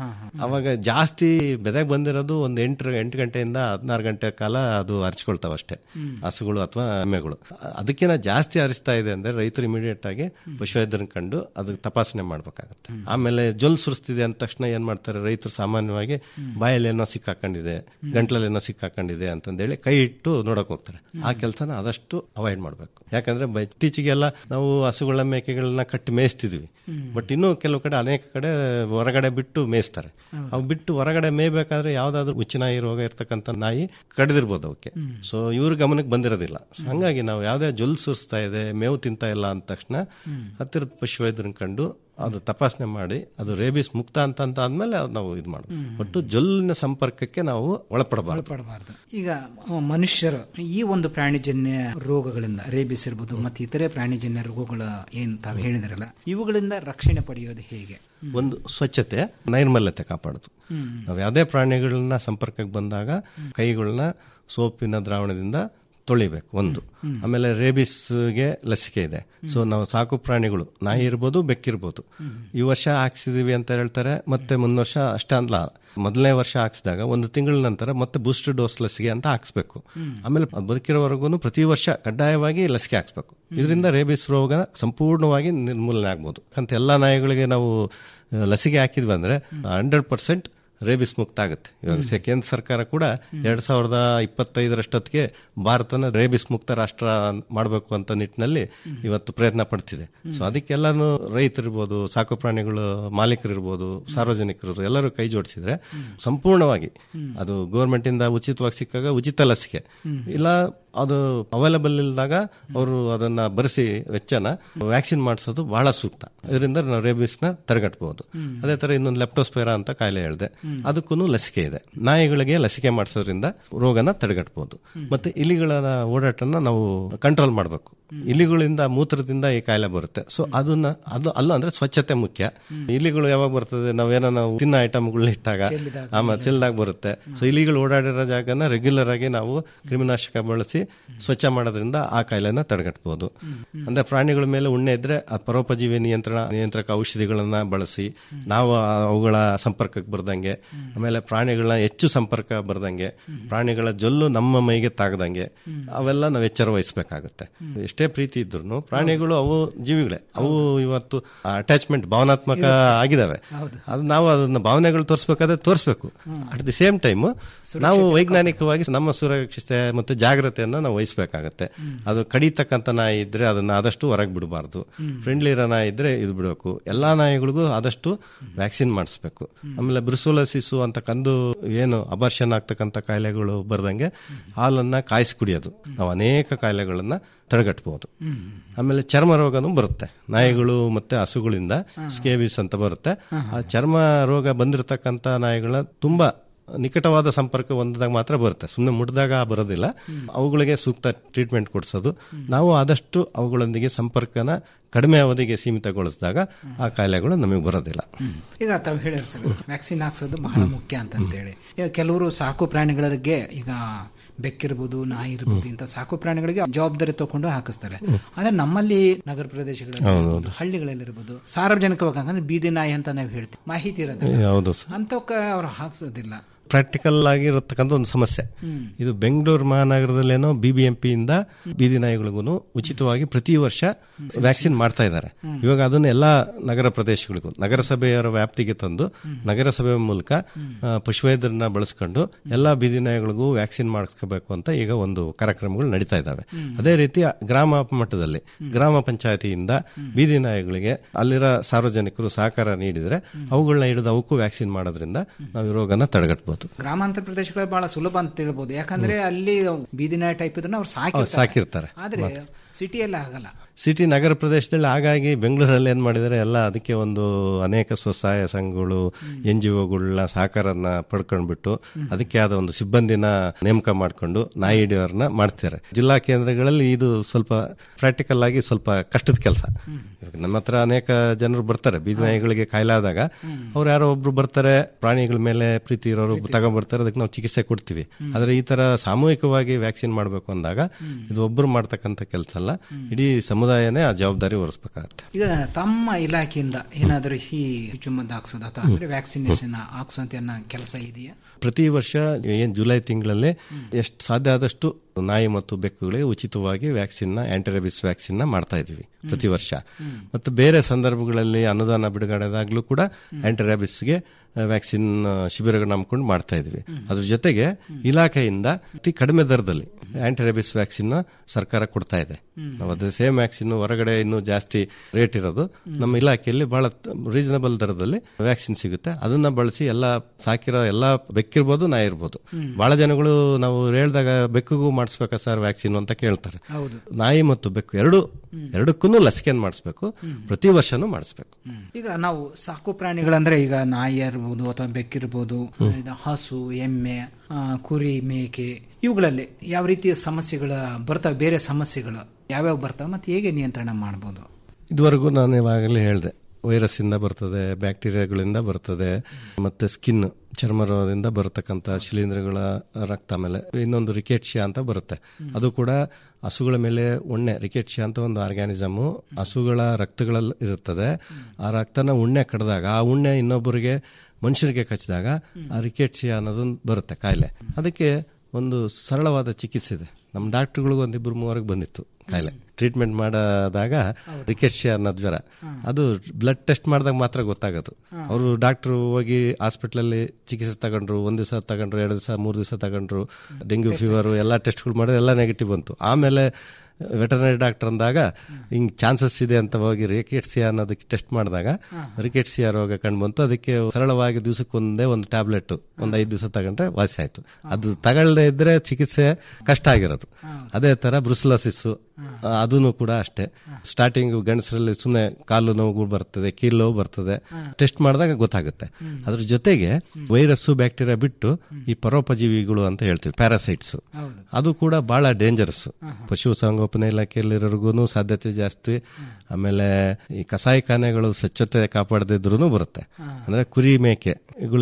ಅವಾಗ ಜಾಸ್ತಿ ಬೆದೆಗೆ ಬಂದಿರೋದು ಒಂದು ಎಂಟು ಎಂಟು ಗಂಟೆಯಿಂದ ಹದಿನಾರು ಗಂಟೆ ಕಾಲ ಅದು ಅರ್ಚ್ಕೊಳ್ತಾವ ಅಷ್ಟೇ ಹಸುಗಳು ಅಥವಾ ಎಮ್ಮೆಗಳು ಅದಕ್ಕಿಂತ ಜಾಸ್ತಿ ಅರಿಸ್ತಾ ಇದೆ ಅಂದ್ರೆ ರೈತರು ಇಮಿಡಿಯೇಟ್ ಆಗಿ ಪಶುವೈದ್ಯರನ್ನ ಕಂಡು ಅದಕ್ಕೆ ತಪಾಸಣೆ ಮಾಡ್ಬೇಕಾಗತ್ತೆ ಆಮೇಲೆ ಜೊಲ್ ಸುರಿಸ್ತಿದೆ ಅಂದ ತಕ್ಷಣ ಏನ್ ಮಾಡ್ತಾರೆ ರೈತರು ಸಾಮಾನ್ಯವಾಗಿ ಬಾಯಲ್ಲಿ ಏನೋ ಸಿಕ್ಕಾಕೊಂಡಿದೆ ಗಂಟ್ಲಲ್ಲಿ ಏನೋ ಸಿಕ್ಕಾಕೊಂಡಿದೆ ಅಂತಂದೇಳಿ ಕೈ ಇಟ್ಟು ನೋಡಕ್ ಹೋಗ್ತಾರೆ ಆ ಕೆಲಸನ ಆದಷ್ಟು ಅವಾಯ್ಡ್ ಮಾಡ್ಬೇಕು ಯಾಕಂದ್ರೆ ಬ- ಇತ್ತೀಚೆಗೆಲ್ಲ ನಾವು ಹಸುಗಳ ಮೇಕೆಗಳನ್ನ ಕಟ್ಟಿ ಮೇಯಿಸ್ತಿದ್ವಿ ಬಟ್ ಇನ್ನೂ ಕೆಲವು ಕಡೆ ಅನೇಕ ಕಡೆ ಹೊರಗಡೆ ಬಿಟ್ಟು ಮೇಯಿಸ್ತಾರೆ ಅವು ಬಿಟ್ಟು ಹೊರಗಡೆ ಮೇಯ್ಬೇಕಾದ್ರೆ ಯಾವ್ದಾದ್ರು ಹುಚ್ಚಿನಾಯಿ ರೋಗ ಇರ್ತಕ್ಕಂಥ ನಾಯಿ ಕಡಿದಿರ್ಬೋದು ಅವಕ್ಕೆ ಸೊ ಇವ್ರ ಗಮನಕ್ಕೆ ಬಂದಿರೋದಿಲ್ಲ So ಹಂಗಾಗಿ ನಾವು ಯಾವ್ದೇ ಜೊಲ್ ಸುರಿಸ್ತಾ ಇದೆ ಮೇವು ತಿಂತಾ ಇಲ್ಲ ಅಂದ ತಕ್ಷಣ ಹತ್ತಿರದ ಪಶುವೈದ್ಯರನ್ನ ಕಂಡು ಅದು ತಪಾಸಣೆ ಮಾಡಿ ಅದು ರೇಬಿಸ್ ಮುಕ್ತ ಅಂತ ಅಂತ ಆದ್ಮೇಲೆ ಅದು ನಾವು ಇದು ಮಾಡೋದು ಒಟ್ಟು ಜೊಲ್ಲಿನ ಸಂಪರ್ಕಕ್ಕೆ ನಾವು ಒಳಪಡಬಾರದು ಒಳಪಡಬಾರ್ದು ಈಗ ಅಹ್, ಮನುಷ್ಯರು ಈ ಒಂದು ಪ್ರಾಣಿಜನ್ಯ ರೋಗಗಳಿಂದ ರೇಬಿಸ್ ಇರ್ಬೋದು ಮತ್ತೆ ಇತರೆ ಪ್ರಾಣಿಜನ್ಯ ರೋಗಗಳು ಏನ್ ತಾವು ಹೇಳಿದ್ರಲ್ಲ ಇವುಗಳಿಂದ ರಕ್ಷಣೆ ಪಡೆಯೋದು ಹೇಗೆ ಒಂದು ಸ್ವಚ್ಛತೆ ನೈರ್ಮಲ್ಯತೆ ಕಾಪಾಡೋದು ನಾವು ಯಾವುದೇ ಪ್ರಾಣಿಗಳನ್ನ ಸಂಪರ್ಕಕ್ಕೆ ಬಂದಾಗ ಕೈಗಳನ್ನ ಸೋಪಿನ ದ್ರಾವಣದಿಂದ ತೊಳಿಬೇಕು ಒಂದು ಆಮೇಲೆ ರೇಬಿಸ್ಗೆ ಲಸಿಕೆ ಇದೆ ಸೊ ನಾವು ಸಾಕು ಪ್ರಾಣಿಗಳು ನಾಯಿ ಇರ್ಬೋದು ಬೆಕ್ಕಿರ್ಬೋದು ಈ ವರ್ಷ ಹಾಕ್ಸಿದೀವಿ ಅಂತ ಹೇಳ್ತಾರೆ ಮತ್ತೆ ಮುಂದ್ ವರ್ಷ ಅಷ್ಟೇ ಅಲ್ಲ ಮೊದಲನೇ ವರ್ಷ ಹಾಕ್ಸಿದಾಗ ಒಂದು ತಿಂಗಳ ನಂತರ ಮತ್ತೆ ಬೂಸ್ಟರ್ ಡೋಸ್ ಲಸಿಕೆ ಅಂತ ಹಾಕ್ಸ್ಬೇಕು ಆಮೇಲೆ ಅದ್ ಬದುಕಿರೋವರೆಗೂ ಪ್ರತಿ ವರ್ಷ ಕಡ್ಡಾಯವಾಗಿ ಲಸಿಕೆ ಹಾಕ್ಸ್ಬೇಕು ಇದರಿಂದ ರೇಬಿಸ್ ರೋಗ ಸಂಪೂರ್ಣವಾಗಿ ನಿರ್ಮೂಲನೆ ಆಗ್ಬೋದು ಅಂತ ಎಲ್ಲಾ ನಾಯಿಗಳಿಗೆ ನಾವು ಆ, ಲಸಿಕೆ ಹಾಕಿದ್ವಿ ಅಂದ್ರೆ ಹಂಡ್ರೆಡ್ ಪರ್ಸೆಂಟ್ ರೇಬಿಸ್ ಮುಕ್ತ ಆಗುತ್ತೆ ಇವಾಗ ಸೆ- ಕೇಂದ್ರ ಸರ್ಕಾರ ಕೂಡ ಎರಡ್ ಸಾವಿರದ ಇಪ್ಪತ್ತೈದರಷ್ಟೊತ್ತಿಗೆ ಭಾರತನ ರೇಬಿಸ್ ಮುಕ್ತ ರಾಷ್ಟ್ರ ಮಾಡಬೇಕು ಅಂತ ನಿಟ್ಟಿನಲ್ಲಿ ಇವತ್ತು ಪ್ರಯತ್ನ ಪಡ್ತಿದೆ ಸೊ ಅದಕ್ಕೆಲ್ಲಾನು ರೈತರಿರ್ಬೋದು ಸಾಕು ಪ್ರಾಣಿಗಳು ಮಾಲೀಕರಿರ್ಬೋದು ಸಾರ್ವಜನಿಕರು ಎಲ್ಲರೂ ಕೈ ಜೋಡಿಸಿದ್ರೆ ಸಂಪೂರ್ಣವಾಗಿ ಅದು ಗೌರ್ಮೆಂಟ್ ಇಂದ ಉಚಿತವಾಗಿ ಸಿಕ್ಕಾಗ ಉಚಿತ ಲಸಿಕೆ ಇಲ್ಲ ಅದು ಅವೈಲಬಲ್ ಇಲ್ಲದಾಗ ಅವರು ಅದನ್ನ ಬರೆಸಿ ವೆಚ್ಚನ ವ್ಯಾಕ್ಸಿನ್ ಮಾಡಿಸೋದು ಬಹಳ ಸೂಕ್ತ ಇದರಿಂದ ನಾವು ರೇಬಿಸ್ ನ ತಡೆಗಟ್ಟಬಹುದು ಅದೇ ತರ ಇನ್ನೊಂದು ಲೆಪ್ಟೋಸ್ಪೈರಾ ಅಂತ ಕಾಯಿಲೆ ಹೇಳಿದೆ ಅದಕ್ಕೂ ಲಸಿಕೆ ಇದೆ ನಾಯಿಗಳಿಗೆ ಲಸಿಕೆ ಮಾಡಿಸೋದ್ರಿಂದ ರೋಗನ ತಡೆಗಟ್ಟಬಹುದು ಮತ್ತೆ ಇಲಿಗಳ ಓಡಾಟನ ನಾವು ಕಂಟ್ರೋಲ್ ಮಾಡಬೇಕು ಇಲಿಗಳಿಂದ ಮೂತ್ರದಿಂದ ಈ ಕಾಯಿಲೆ ಬರುತ್ತೆ ಸೊ ಅದನ್ನ ಅದು ಅಲ್ಲ ಅಂದ್ರೆ ಸ್ವಚ್ಛತೆ ಮುಖ್ಯ ಇಲಿಗಳು ಯಾವಾಗ ಬರ್ತದೆ ನಾವೇನೋ ನಾವು ತಿನ್ನೋ ಐಟಮ್ಗಳನ್ನ ಇಟ್ಟಾಗ ಆಮೇಲೆ ಚೆಲ್ದಾಗ ಬರುತ್ತೆ ಸೊ ಇಲಿಗಳು ಓಡಾಡಿರೋ ಜಾಗನ ರೆಗ್ಯುಲರ್ ಆಗಿ ನಾವು ಕ್ರಿಮಿನಾಶಕ ಬಳಸಿ ಸ್ವಚ್ಛ ಮಾಡೋದ್ರಿಂದ ಆ ಕಾಯಿಲೆನ ತಡೆಗಟ್ಟಬಹುದು ಅಂದ್ರೆ ಪ್ರಾಣಿಗಳ ಮೇಲೆ ಉಣ್ಣೆ ಇದ್ರೆ ಆ ಪರೋಪಜೀವಿ ನಿಯಂತ್ರಣ ನಿಯಂತ್ರಕ ಔಷಧಿಗಳನ್ನ ಬಳಸಿ ನಾವು ಆ- ಅವುಗಳ ಸಂಪರ್ಕಕ್ಕೆ ಬರ್ದಂಗೆ ಆಮೇಲೆ ಪ್ರಾಣಿಗಳನ್ನ ಹೆಚ್ಚು ಸಂಪರ್ಕ ಬರ್ದಂಗೆ ಪ್ರಾಣಿಗಳ ಜೊಲ್ಲು ನಮ್ಮ ಮೈಗೆ ತಾಗದಂಗೆ ಅವೆಲ್ಲ ನಾವು ಎಚ್ಚರ ವಹಿಸಬೇಕಾಗುತ್ತೆ ಎಷ್ಟೇ ಪ್ರೀತಿ ಇದ್ರು ಪ್ರಾಣಿಗಳು ಅವು ಜೀವಿಗಳೇ ಅವು ಇವತ್ತು ಅಟ್ಯಾಚ್ಮೆಂಟ್ ಭಾವನಾತ್ಮಕ ಆಗಿದಾವೆ ಅದು ನಾವು ಅದನ್ನ ಭಾವನೆಗಳು ತೋರಿಸ್ಬೇಕಾದ್ರೆ ತೋರಿಸ್ಬೇಕು ಅಟ್ ದಿ ಸೇಮ್ ಟೈಮ್ ನಾವು ವೈಜ್ಞಾನಿಕವಾಗಿ ನಮ್ಮ ಸುರಕ್ಷತೆ ಮತ್ತೆ ಜಾಗ್ರತೆಯನ್ನ ನಾವು ವಹಿಸಬೇಕಾಗತ್ತೆ ಅದು ಕಡಿತಕ್ಕಂತ ನಾಯಿ ಇದ್ರೆ ಅದನ್ನ ಆದಷ್ಟು ಹೊರಗೆ ಬಿಡಬಾರ್ದು ಫ್ರೆಂಡ್ಲಿ ಇರೋ ನಾಯಿ ಇದ್ರೆ ಇದು ಬಿಡಬೇಕು ಎಲ್ಲಾ ನಾಯಿಗಳಿಗೂ ಆದಷ್ಟು ವ್ಯಾಕ್ಸಿನ್ ಮಾಡಿಸ್ಬೇಕು ಆಮೇಲೆ ಬ್ರಿಸೋಲಸಿಸು ಅಂತ ಕಂದು ಏನು ಅಬರ್ಷನ್ ಆಗ್ತಕ್ಕಂಥ ಕಾಯಿಲೆಗಳು ಬರ್ದಂಗೆ ಹಾಲನ್ನ ಕಾಯಿಸಿ ಕುಡಿಯೋದು ನಾವು ಅನೇಕ ಕಾಯಿಲೆಗಳನ್ನ ತಡೆಗಟ್ಟಬಹುದು ಆಮೇಲೆ ಚರ್ಮ ರೋಗನೂ ಬರುತ್ತೆ ನಾಯಿಗಳು ಮತ್ತೆ ಹಸುಗಳಿಂದ ಸ್ಕೇವಿಸ್ ಅಂತ ಬರುತ್ತೆ ಆ ಚರ್ಮ ರೋಗ ಬಂದಿರತಕ್ಕಂತ ನಾಯಿಗಳ ತುಂಬಾ ನಿಕಟವಾದ ಸಂಪರ್ಕ ಹೊಂದಿದಾಗ ಮಾತ್ರ ಬರುತ್ತೆ ಸುಮ್ಮನೆ ಮುಟ್ಟಿದಾಗ ಬರೋದಿಲ್ಲ ಅವುಗಳಿಗೆ ಸೂಕ್ತ ಟ್ರೀಟ್ಮೆಂಟ್ ಕೊಡಿಸೋದು ನಾವು ಆದಷ್ಟು ಅವುಗಳೊಂದಿಗೆ ಸಂಪರ್ಕನ ಕಡಿಮೆ ಅವಧಿಗೆ ಸೀಮಿತಗೊಳಿಸಿದಾಗ ಆ ಕಾಯಿಲೆಗಳು ನಮಗೆ ಬರೋದಿಲ್ಲ ಈಗ ತಾವು ಹೇಳಿರಿ ಸರ್ ವ್ಯಾಕ್ಸಿನ್ ಹಾಕ್ಸೋದು ಬಹಳ ಮುಖ್ಯ ಅಂತ ಹೇಳಿ ಈಗ ಕೆಲವರು ಸಾಕು ಪ್ರಾಣಿಗಳಿಗೆ ಈಗ ಬೆಕ್ಕಿರ್ಬೋದು ನಾಯಿ ಇರ್ಬೋದು ಇಂಥ ಸಾಕು ಪ್ರಾಣಿಗಳಿಗೆ ಜವಾಬ್ದಾರಿ ತಗೊಂಡು ಹಾಕಿಸ್ತಾರೆ ಆದ್ರೆ ನಮ್ಮಲ್ಲಿ ನಗರ ಪ್ರದೇಶಗಳಲ್ಲಿ ಹೌದು, ಇರ್ಬೋದು, ಹಳ್ಳಿಗಳಲ್ಲಿರ್ಬೋದು ಸಾರ್ವಜನಿಕವಾಗಿ ಅಂದ್ರೆ ಬೀದಿ ನಾಯಿ ಅಂತ ನಾವು ಹೇಳ್ತೀವಿ ಮಾಹಿತಿ ಇರೋದಿಲ್ಲ ಹೌದು ಸರ್. ಅಂತವಕ್ಕೆ ಅವ್ರು ಹಾಕ್ಸೋದಿಲ್ಲ ಪ್ರಾಕ್ಟಿಕಲ್ ಆಗಿರತಕ್ಕಂಥ ಒಂದು ಸಮಸ್ಯೆ ಇದು ಬೆಂಗಳೂರು ಮಹಾನಗರದಲ್ಲೇನೋ ಬಿಬಿಎಂಪಿ ಇಂದ ಬೀದಿ ನಾಯಿಗಳಿಗೂ ಉಚಿತವಾಗಿ ಪ್ರತಿ ವರ್ಷ ವ್ಯಾಕ್ಸಿನ್ ಮಾಡ್ತಾ ಇದ್ದಾರೆ ಇವಾಗ ಅದನ್ನ ಎಲ್ಲಾ ನಗರ ಪ್ರದೇಶಗಳಿಗೂ ನಗರಸಭೆಯವರ ವ್ಯಾಪ್ತಿಗೆ ತಂದು ನಗರಸಭೆ ಮೂಲಕ ಆ, ಪಶುವೈದ್ಯರನ್ನ ಬಳಸ್ಕೊಂಡು ಎಲ್ಲಾ ಬೀದಿ ನಾಯಿಗಳಿಗೂ ವ್ಯಾಕ್ಸಿನ್ ಮಾಡಿಸ್ಕೋಬೇಕು ಅಂತ ಈಗ ಒಂದು ಕಾರ್ಯಕ್ರಮಗಳು ನಡೀತಾ ಇದ್ದಾವೆ ಅದೇ ರೀತಿ ಗ್ರಾಮ ಮಟ್ಟದಲ್ಲಿ ಗ್ರಾಮ ಪಂಚಾಯತಿಯಿಂದ ಬೀದಿ ನಾಯಿಗಳಿಗೆ ಅಲ್ಲಿರೋ ಸಾರ್ವಜನಿಕರು ಸಹಕಾರ ನೀಡಿದ್ರೆ ಅವುಗಳನ್ನ ಹಿಡಿದು ಅವಕ್ಕೂ ವ್ಯಾಕ್ಸಿನ್ ಮಾಡೋದ್ರಿಂದ ನಾವು ಈ ರೋಗನ ತಡೆಗಟ್ಟಬಹುದು ಗ್ರಾಮಾಂತರ ಪ್ರದೇಶಗಳಲ್ಲಿ ಬಹಳ ಸುಲಭ ಅಂತ ಹೇಳ್ಬೋದು ಯಾಕಂದ್ರೆ ಅಲ್ಲಿ ಬೀದಿ ನಾಯಿ ಟೈಪ್ ಇದ್ರೆ ಅವ್ರು ಸಾಕಿರ್ತಾರೆ ಸಾಕಿರ್ತಾರೆ. ಆದ್ರೆ ಸಿಟಿಯಲ್ಲಿ ಆಗಲ್ಲ ಸಿಟಿ ನಗರ ಪ್ರದೇಶದಲ್ಲಿ ಹಾಗಾಗಿ ಬೆಂಗಳೂರಲ್ಲಿ ಏನ್ ಮಾಡಿದ್ದಾರೆ ಎಲ್ಲ ಅದಕ್ಕೆ ಒಂದು ಅನೇಕ ಸ್ವಸಹಾಯ ಸಂಘಗಳು ಎನ್ ಜಿ ಒಗಳನ್ನ ಸಹಕಾರನ ಪಡ್ಕೊಂಡ್ಬಿಟ್ಟು ಅದಕ್ಕೆ ಆದ ಒಂದು ಸಿಬ್ಬಂದಿನ ನೇಮಕ ಮಾಡಿಕೊಂಡು ನಾಯಿ ಹಿಡಿಯೋರ್ನ ಮಾಡ್ತಾರೆ ಜಿಲ್ಲಾ ಕೇಂದ್ರಗಳಲ್ಲಿ ಇದು ಸ್ವಲ್ಪ ಪ್ರಾಕ್ಟಿಕಲ್ ಆಗಿ ಸ್ವಲ್ಪ ಕಷ್ಟದ ಕೆಲಸ ಇವಾಗ ನಮ್ಮ ಹತ್ರ ಅನೇಕ ಜನರು ಬರ್ತಾರೆ ಬೀದಿ ನಾಯಿಗಳಿಗೆ ಕಾಯಿಲೆ ಆದಾಗ ಅವ್ರು ಯಾರೋ ಒಬ್ರು ಬರ್ತಾರೆ ಪ್ರಾಣಿಗಳ ಮೇಲೆ ಪ್ರೀತಿ ಇರೋರು ತಗೊಂಡ್ಬರ್ತಾರೆ ಅದಕ್ಕೆ ನಾವು ಚಿಕಿತ್ಸೆ ಕೊಡ್ತೀವಿ ಆದ್ರೆ ಈ ತರ ಸಾಮೂಹಿಕವಾಗಿ ವ್ಯಾಕ್ಸಿನ್ ಮಾಡಬೇಕು ಅಂದಾಗ ಇದು ಒಬ್ರು ಮಾಡ್ತಕ್ಕಂಥ ಕೆಲಸ ಅಲ್ಲ ಇಡೀ ಸಮುದಾಯನೇ ಆ ಜವಾಬ್ದಾರಿ ಹೊರಿಸಬೇಕಾಗತ್ತೆ ಈಗ ತಮ್ಮ ಇಲಾಖೆಯಿಂದ ಏನಾದರೂ ಈ ಚುಚ್ಚುಮದ್ದು ಹಾಕ್ಸೋದು ಅಥವಾ ಅಂದ್ರೆ ವ್ಯಾಕ್ಸಿನೇಷನ್ ಹಾಕ್ಸುವಂತ ಅನ್ನೋ ಕೆಲಸ ಇದೆಯಾ ಪ್ರತಿ ವರ್ಷ ಏನ್ ಜುಲೈ ತಿಂಗಳಲ್ಲಿ ಎಷ್ಟು ಸಾಧ್ಯ ಆದಷ್ಟು ನಾಯಿ ಮತ್ತು ಬೆಕ್ಕುಗಳಿಗೆ ಉಚಿತವಾಗಿ ವ್ಯಾಕ್ಸಿನ್ ಆಂಟಿರೇಬಿಸ್ ವ್ಯಾಕ್ಸಿನ್ ಮಾಡ್ತಾ ಇದೀವಿ ಪ್ರತಿ ವರ್ಷ ಮತ್ತು ಬೇರೆ ಸಂದರ್ಭಗಳಲ್ಲಿ ಅನುದಾನ ಬಿಡುಗಡೆದಾಗ್ಲೂ ಕೂಡ ಆಂಟಿರೇಬಿಸ್ಗೆ ವ್ಯಾಕ್ಸಿನ್ ಶಿಬಿರಗಳನ್ನ ನಂಬ್ಕೊಂಡು ಮಾಡ್ತಾ ಇದೀವಿ ಅದ್ರ ಜೊತೆಗೆ ಇಲಾಖೆಯಿಂದ ಅತಿ ಕಡಿಮೆ ದರದಲ್ಲಿ ಆಂಟಿರೇಬಿಸ್ ವ್ಯಾಕ್ಸಿನ್ ಸರ್ಕಾರ ಕೊಡ್ತಾ ಇದೆ ನಾವು ಅದೇ ಸೇಮ್ ವ್ಯಾಕ್ಸಿನ್ ಹೊರಗಡೆ ಇನ್ನೂ ಜಾಸ್ತಿ ರೇಟ್ ಇರೋದು ನಮ್ಮ ಇಲಾಖೆಯಲ್ಲಿ ಬಹಳ ರೀಸನಬಲ್ ದರದಲ್ಲಿ ವ್ಯಾಕ್ಸಿನ್ ಸಿಗುತ್ತೆ ಅದನ್ನ ಬಳಸಿ ಎಲ್ಲ ಸಾಕಿರೋ ಎಲ್ಲ ಬೆಕ್ಕಿರ್ಬೋದು ನಾಯಿ ಇರ್ಬೋದು ಬಹಳ ಜನಗಳು ನಾವು ಹೇಳ್ದಾಗ ಬೆಕ್ಕಿಗೂ ಮಾಡಿಸ್ಬೇಕಾ ಸರ್ ವ್ಯಾಕ್ಸಿನ್ ಅಂತ ಕೇಳ್ತಾರೆ ಹೌದು ನಾಯಿ ಮತ್ತು ಬೆಕ್ಕು ಎರಡು ಎರಡಕ್ಕೂ ಲಸಿಕೆಯನ್ನು ಮಾಡಿಸ್ಬೇಕು ಪ್ರತಿ ವರ್ಷನೂ ಮಾಡಿಸ್ಬೇಕು ಈಗ ನಾವು ಸಾಕು ಪ್ರಾಣಿಗಳಂದ್ರೆ ಈಗ ನಾಯಿ ಇರ್ಬೋದು ಅಥವಾ ಬೆಕ್ಕಿರ್ಬೋದು ಇದು ಹಸು ಎಮ್ಮೆ ಆ, ಕುರಿ ಮೇಕೆ ಇವುಗಳಲ್ಲಿ ಯಾವ ರೀತಿಯ ಸಮಸ್ಯೆಗಳ ಬರ್ತಾವೆ ಬೇರೆ ಸಮಸ್ಯೆಗಳು ಯಾವ್ಯಾವ ಬರ್ತಾವೆ ಮತ್ತೆ ಹೇಗೆ ನಿಯಂತ್ರಣ ಮಾಡಬಹುದು ಇದುವರೆಗೂ ನಾನು ಇವಾಗಲೇ ಹೇಳಿದೆ ವೈರಸ್ ಇಂದ ಬರ್ತದೆ ಬ್ಯಾಕ್ಟೀರಿಯಾಗಳಿಂದ ಬರ್ತದೆ ಮತ್ತೆ ಸ್ಕಿನ್ ಚರ್ಮ ರೋಗದಿಂದ ಬರತಕ್ಕಂತ ಶಿಲೀಂಧ್ರಗಳ ರಕ್ತ ಮೇಲೆ ಇನ್ನೊಂದು ರಿಕೆಟ್ಶಿಯಾ ಅಂತ ಬರುತ್ತೆ ಅದು ಕೂಡ ಹಸುಗಳ ಮೇಲೆ ಉಣ್ಣೆ ರಿಕೆಟ್ಶಿಯಾ ಅಂತ ಒಂದು ಆರ್ಗ್ಯಾನಿಸಮ್ ಹಸುಗಳ ರಕ್ತಗಳಲ್ಲಿ ಇರುತ್ತದೆ ಆ ರಕ್ತನ ಉಣ್ಣೆ ಕಡ್ದಾಗ ಆ ಉಣ್ಣೆ ಇನ್ನೊಬ್ಬರಿಗೆ ಮನುಷ್ಯರಿಗೆ ಕಚ್ಚಿದಾಗ ಆ ರಿಕೆಟ್ಸಿಯಾ ಅನ್ನೋದೊಂದು ಬರುತ್ತೆ ಕಾಯಿಲೆ ಅದಕ್ಕೆ ಒಂದು ಸರಳವಾದ ಚಿಕಿತ್ಸೆ ಇದೆ ನಮ್ಮ ಡಾಕ್ಟರ್ಗಳಿಗೂ ಒಂದಿಬ್ರು ಮೂವರೆಗೆ ಬಂದಿತ್ತು ಕಾಯಿಲೆ ಟ್ರೀಟ್ಮೆಂಟ್ ಮಾಡಿದಾಗ ರಿಕೆಟ್ಸಿಯಾ ಅನ್ನೋ ಜ್ವರ ಅದು ಬ್ಲಡ್ ಟೆಸ್ಟ್ ಮಾಡಿದಾಗ ಮಾತ್ರ ಗೊತ್ತಾಗೋದು ಅವರು ಡಾಕ್ಟರ್ ಹೋಗಿ ಹಾಸ್ಪಿಟ್ಲಲ್ಲಿ ಚಿಕಿತ್ಸೆ ತಗೊಂಡ್ರು ಒಂದ್ ದಿವಸ ತಗೊಂಡ್ರು ಎರಡು ದಿವಸ ಮೂರು ದಿವಸ ತಗೊಂಡ್ರು ಡೆಂಗ್ಯೂ ಫೀವರ್ ಎಲ್ಲ ಟೆಸ್ಟ್ಗಳು ಮಾಡಿದ್ರೆ ಎಲ್ಲ ನೆಗೆಟಿವ್ ಬಂತು ಆಮೇಲೆ ವೆಟರ್ನರಿ ಡಾಕ್ಟರ್ ಅಂದಾಗ ಹಿಂಗ್ ಚಾನ್ಸಸ್ ಇದೆ ಅಂತ ಹೋಗಿ ರಿಕೆಟ್ಸಿಯಾ ಅನ್ನೋದಕ್ಕೆ ಟೆಸ್ಟ್ ಮಾಡಿದಾಗ ರಿಕೆಟ್ಸಿಯಾ ರೋಗ ಕಂಡು ಬಂತು ಅದಕ್ಕೆ ಸರಳವಾಗಿ ದಿವಸಕ್ಕೆ ಒಂದೇ ಒಂದು ಟ್ಯಾಬ್ಲೆಟ್ ಒಂದು ಐದು ದಿವಸ ತಗೊಂಡ್ರೆ ವಾಸಿ ಆಯ್ತು ಅದು ತಗೊಳ್ಳದೆ ಇದ್ರೆ ಚಿಕಿತ್ಸೆ ಕಷ್ಟ ಆಗಿರೋದು ಅದೇ ತರ ಬ್ರುಸ್ಲಸಿಸ್ ಅದೂ ಕೂಡ ಅಷ್ಟೇ ಸ್ಟಾರ್ಟಿಂಗ್ ಗಂಡಸರಲ್ಲಿ ಸುಮ್ಮನೆ ಕಾಲು ನೋವು ಬರ್ತದೆ ಕೀಲು ನೋವು ಬರ್ತದೆ ಟೆಸ್ಟ್ ಮಾಡಿದಾಗ ಗೊತ್ತಾಗುತ್ತೆ ಅದ್ರ ಜೊತೆಗೆ ವೈರಸ್ ಬ್ಯಾಕ್ಟೀರಿಯಾ ಬಿಟ್ಟು ಈ ಪರೋಪಜೀವಿಗಳು ಅಂತ ಹೇಳ್ತೀವಿ ಪ್ಯಾರಾಸೈಟ್ಸ್ ಅದು ಕೂಡ ಬಹಳ ಡೇಂಜರಸ್ ಪಶು ಸಂಗೋಪನೆ ಇಲಾಖೆಯಲ್ಲಿರೋರ್ಗು ಸಾಧ್ಯತೆ ಜಾಸ್ತಿ ಆಮೇಲೆ ಈ ಕಸಾಯಿಖಾನೆಗಳು ಸ್ವಚ್ಛತೆ ಕಾಪಾಡದಿದ್ರು ಬರುತ್ತೆ ಅಂದ್ರೆ ಕುರಿ ಮೇಕೆ ಇವುಗಳಿಗೆ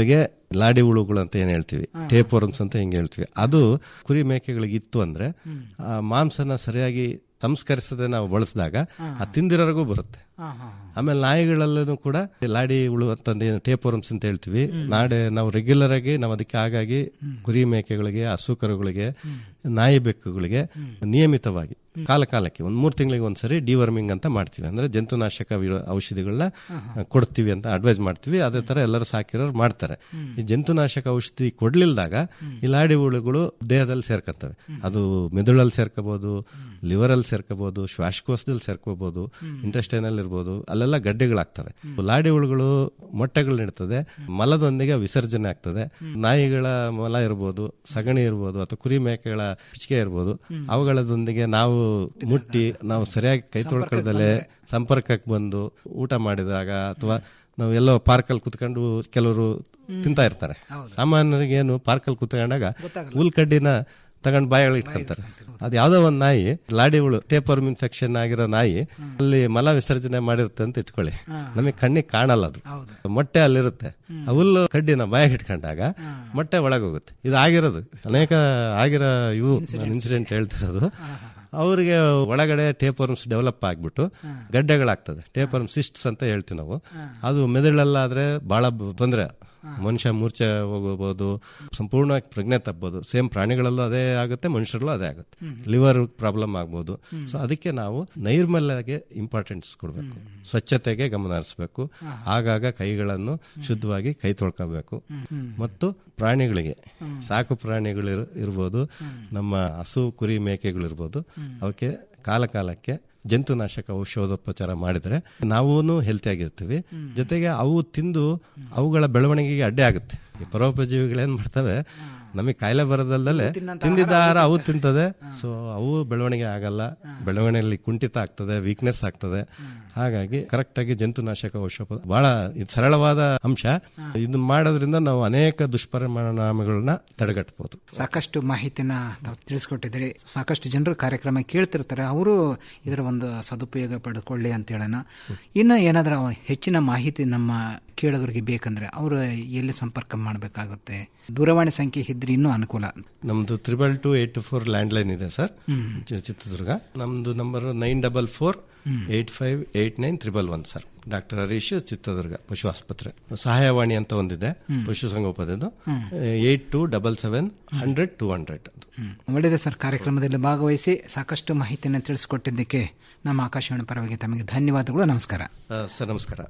ಲಾಡಿ ಹುಳುಗಳು ಅಂತ ಏನ್ ಹೇಳ್ತೀವಿ ಟೇಪೋರಮ್ಸ್ ಅಂತ ಹಿಂಗೆ ಹೇಳ್ತೀವಿ ಅದು ಕುರಿ ಮೇಕೆಗಳಿಗೆ ಇತ್ತು ಅಂದ್ರೆ ಆ ಮಾಂಸನ ಸರಿಯಾಗಿ ಸಂಸ್ಕರಿಸದೆ ನಾವು ಬಳಸಿದಾಗ ಆ ತಿಂದಿರೋರಿಗೂ ಬರುತ್ತೆ ಆಮೇಲೆ ನಾಯಿಗಳಲ್ಲೂ ಕೂಡ ಲಾಡಿ ಹುಳು ಅಂತಂದು ಏನು ಟೇಪೋರಮ್ಸ್ ಅಂತ ಹೇಳ್ತೀವಿ ನಾಡೆ ನಾವು ರೆಗ್ಯುಲರ್ ಆಗಿ ನಾವು ಅದಕ್ಕೆ ಹಾಗಾಗಿ ಕುರಿ ಮೇಕೆಗಳಿಗೆ ಹಸು ಕರುಗಳಿಗೆ ನಾಯಿ ಬೆಕ್ಕುಗಳಿಗೆ ನಿಯಮಿತವಾಗಿ ಕಾಲ ಕಾಲಕ್ಕೆ ಒಂದ್ ಮೂರ್ ತಿಂಗಳಿಗೆ ಒಂದ್ಸರಿ ಡಿವರ್ಮಿಂಗ್ ಅಂತ ಮಾಡ್ತೀವಿ ಅಂದ್ರೆ ಜಂತುನಾಶಕ ವಿರೋ- ಔಷಧಿಗಳನ್ನ ಕೊಡ್ತೀವಿ ಅಂತ ಅಡ್ವೈಸ್ ಮಾಡ್ತೀವಿ ಅದೇ ತರ ಎಲ್ಲರೂ ಸಾಕಿರೋರು ಮಾಡ್ತಾರೆ ಈ ಜಂತುನಾಶಕ ಔಷಧಿ ಕೊಡ್ಲಿಲ್ದಾಗ ಈ ಲಾಡಿ ಹುಳುಗಳು ದೇಹದಲ್ಲಿ ಸೇರ್ಕತ್ತವೆ ಅದು ಮೆದುಳಲ್ಲಿ ಸೇರ್ಕೋಬಹುದು ಲಿವರ್ ಅಲ್ಲಿ ಸೇರ್ಕೋಬಹುದು ಶ್ವಾಸಕೋಶದಲ್ಲಿ ಸೇರ್ಕೋಬಹುದು ಇಂಟೆಸ್ಟೈನ್ ಇರ್ಬೋದು ಅಲ್ಲೆಲ್ಲ ಗಡ್ಡೆಗಳಾಗ್ತವೆ ಲಾಡಿ ಹುಳುಗಳು ಮೊಟ್ಟೆಗಳನ್ನಿಡ್ತದೆ ಮಲದೊಂದಿಗೆ ವಿಸರ್ಜನೆ ಆಗ್ತದೆ ನಾಯಿಗಳ ಮಲ ಇರ್ಬೋದು ಸಗಣಿ ಇರ್ಬೋದು ಅಥವಾ ಕುರಿ ಮೇಕೆಗಳ ಪಿಚಿಕೆ ಇರ್ಬೋದು ಅವುಗಳದೊಂದಿಗೆ ನಾವು ಮುಟ್ಟಿ ನಾವು ಸರಿಯಾಗಿ ಕೈ ತೊಳ್ಕೊಳ್ದಲೆ ಸಂಪರ್ಕಕ್ಕೆ ಬಂದು ಊಟ ಮಾಡಿದಾಗ ಅಥವಾ ನಾವು ಎಲ್ಲೋ ಪಾರ್ಕಲ್ಲಿ ಕುತ್ಕೊಂಡು ಕೆಲವರು ತಿಂತಾ ಇರ್ತಾರೆ ಸಾಮಾನ್ಯರಿಗೆ ಏನು ಪಾರ್ಕಲ್ಲಿ ಕುತ್ಕೊಂಡಾಗ ಹುಲ್ಕಡ್ಡಿನ ತಗೊಂಡ್ ಬಾಯಲ್ಲಿ ಇಟ್ಕೊಂತಾರೆ ಅದು ಯಾವ್ದೋ ಒಂದ್ ನಾಯಿ ಲಾಡಿ ಹುಳು ಟೇಪರ್ಮ್ ಇನ್ಫೆಕ್ಷನ್ ಆಗಿರೋ ನಾಯಿ ಅಲ್ಲಿ ಮಲ ವಿಸರ್ಜನೆ ಮಾಡಿರುತ್ತೆ ಅಂತ ಇಟ್ಕೊಳ್ಳಿ ನಮಗೆ ಕಣ್ಣಿಗೆ ಕಾಣಲ್ಲ ಅದು ಮೊಟ್ಟೆ ಅಲ್ಲಿರುತ್ತೆ ಆ ಹುಲ್ಲು ಕಡ್ಡಿನ ಬಾಯಿಗೆ ಇಟ್ಕೊಂಡಾಗ ಮೊಟ್ಟೆ ಒಳಗೋಗುತ್ತೆ ಇದು ಆಗಿರೋದು ಅನೇಕ ಆಗಿರೋ ಇವು ಇನ್ಸಿಡೆಂಟ್ ಹೇಳ್ತಿರೋದು ಅವರಿಗೆ ಒಳಗಡೆ ಟೇಪರ್ಮ್ಸ್ ಡೆವಲಪ್ ಆಗ್ಬಿಟ್ಟು ಗಡ್ಡೆಗಳಾಗ್ತದೆ ಟೇಪರ್ಮ್ ಸಿಸ್ಟ್ಸ್ ಅಂತ ಹೇಳ್ತೀವಿ ನಾವು ಅದು ಮೆದುಳಲ್ಲಾದ್ರೆ ಬಹಳ ತೊಂದರೆ ಮನುಷ್ಯ ಮೂರ್ಛೆ ಹೋಗಬಹುದು ಸಂಪೂರ್ಣವಾಗಿ ಪ್ರಜ್ಞೆ ತಪ್ಪಬಹುದು ಸೇಮ್ ಪ್ರಾಣಿಗಳಲ್ಲೂ ಅದೇ ಆಗುತ್ತೆ ಮನುಷ್ಯರಲ್ಲೂ ಅದೇ ಆಗುತ್ತೆ ಲಿವರ್ ಪ್ರಾಬ್ಲಮ್ ಆಗ್ಬೋದು ಸೊ ಅದಕ್ಕೆ ನಾವು ನೈರ್ಮಲ್ಯಗೆ ಇಂಪಾರ್ಟೆನ್ಸ್ ಕೊಡಬೇಕು ಸ್ವಚ್ಛತೆಗೆ ಗಮನ ಹರಿಸಬೇಕು ಆಗಾಗ ಕೈಗಳನ್ನು ಶುದ್ಧವಾಗಿ ಕೈ ತೊಳ್ಕೋಬೇಕು ಮತ್ತು ಪ್ರಾಣಿಗಳಿಗೆ ಸಾಕು ಪ್ರಾಣಿಗಳು ಇರ್- ಇರ್ಬೋದು ನಮ್ಮ ಹಸು ಕುರಿ ಮೇಕೆಗಳಿರ್ಬೋದು ಅವಕ್ಕೆ ಕಾಲ ಕಾಲಕ್ಕೆ ಜಂತುನಾಶಕ ಔಷಧೋಪಚಾರ ಮಾಡಿದ್ರೆ ನಾವೂ ಹೆಲ್ತಿ ಆಗಿರ್ತೀವಿ ಜೊತೆಗೆ ಅವು ತಿಂದು ಅವುಗಳ ಬೆಳವಣಿಗೆಗೆ ಅಡ್ಡಿ ಆಗುತ್ತೆ ಈ ಪರೋಪಜೀವಿಗಳು ಏನ್ ಮಾಡ್ತವೆ ನಮಗೆ ಕಾಯಿಲೆ ಬರೋದಲ್ಲದೆ ತಿಂದಿದ್ದ ಆಹಾರ ಅವು ತಿಂತದೆ ಸೊ ಅವು ಬೆಳವಣಿಗೆ ಆಗಲ್ಲ ಬೆಳವಣಿಗೆಯಲ್ಲಿ ಕುಂಠಿತ ಆಗ್ತದೆ ವೀಕ್ನೆಸ್ ಆಗ್ತದೆ ಹಾಗಾಗಿ ಕರೆಕ್ಟ್ ಆಗಿ ಜಂತುನಾಶಕ ಔಷಧ ಬಹಳ ಇದು ಸರಳವಾದ ಅಂಶ ಇದನ್ನ ಮಾಡೋದ್ರಿಂದ ನಾವು ಅನೇಕ ದುಷ್ಪರಿಣಾಮಗಳನ್ನ ತಡೆಗಟ್ಟಬಹುದು ಸಾಕಷ್ಟು ಮಾಹಿತಿನ ತಾವು ತಿಳಿಸ್ಕೊಟ್ಟಿದ್ದೀರಿ ಸಾಕಷ್ಟು ಜನರು ಕಾರ್ಯಕ್ರಮ ಕೇಳ್ತಿರ್ತಾರೆ ಅವರು ಇದರ ಒಂದು ಸದುಪಯೋಗ ಪಡೆದುಕೊಳ್ಳಿ ಅಂತ ಹೇಳೋಣ ಇನ್ನು ಏನಾದರೂ ಹೆಚ್ಚಿನ ಮಾಹಿತಿ ನಮ್ಮ ಕೇಳೋರಿಗೆ ಬೇಕಂದ್ರೆ ಅವರು ಎಲ್ಲಿ ಸಂಪರ್ಕ ಮಾಡಬೇಕಾಗುತ್ತೆ ದೂರವಾಣಿ ಸಂಖ್ಯೆ ಇದ್ರೆ ಇನ್ನೂ ಅನುಕೂಲ ನಮ್ದು triple two eight two four land line ಇದೆ ಸರ್ ಚಿ- ಚಿತ್ರದುರ್ಗ ನಮ್ದು number nine double four eight five eight nine triple one sir doctor Harish Chitradurga ಪಶು ಆಸ್ಪತ್ರೆ ಸಹಾಯವಾಣಿ ಅಂತ ಒಂದಿದೆ ಪಶು ಸಂಗೋಪನೆದು eight two double seven hundred two hundred ಅದು ಒಳ್ಳೆಯದು ಸರ್ ಕಾರ್ಯಕ್ರಮದಲ್ಲಿ ಭಾಗವಹಿಸಿ ಸಾಕಷ್ಟು ಮಾಹಿತಿಯನ್ನು ತಿಳಿಸಿಕೊಟ್ಟಿದ್ದಕ್ಕೆ ನಮ್ಮ ಆಕಾಶವಾಣಿ ಪರವಾಗಿ ತಮಗೆ ಧನ್ಯವಾದಗಳು ನಮಸ್ಕಾರ ಆ, ಸರ್ ನಮಸ್ಕಾರ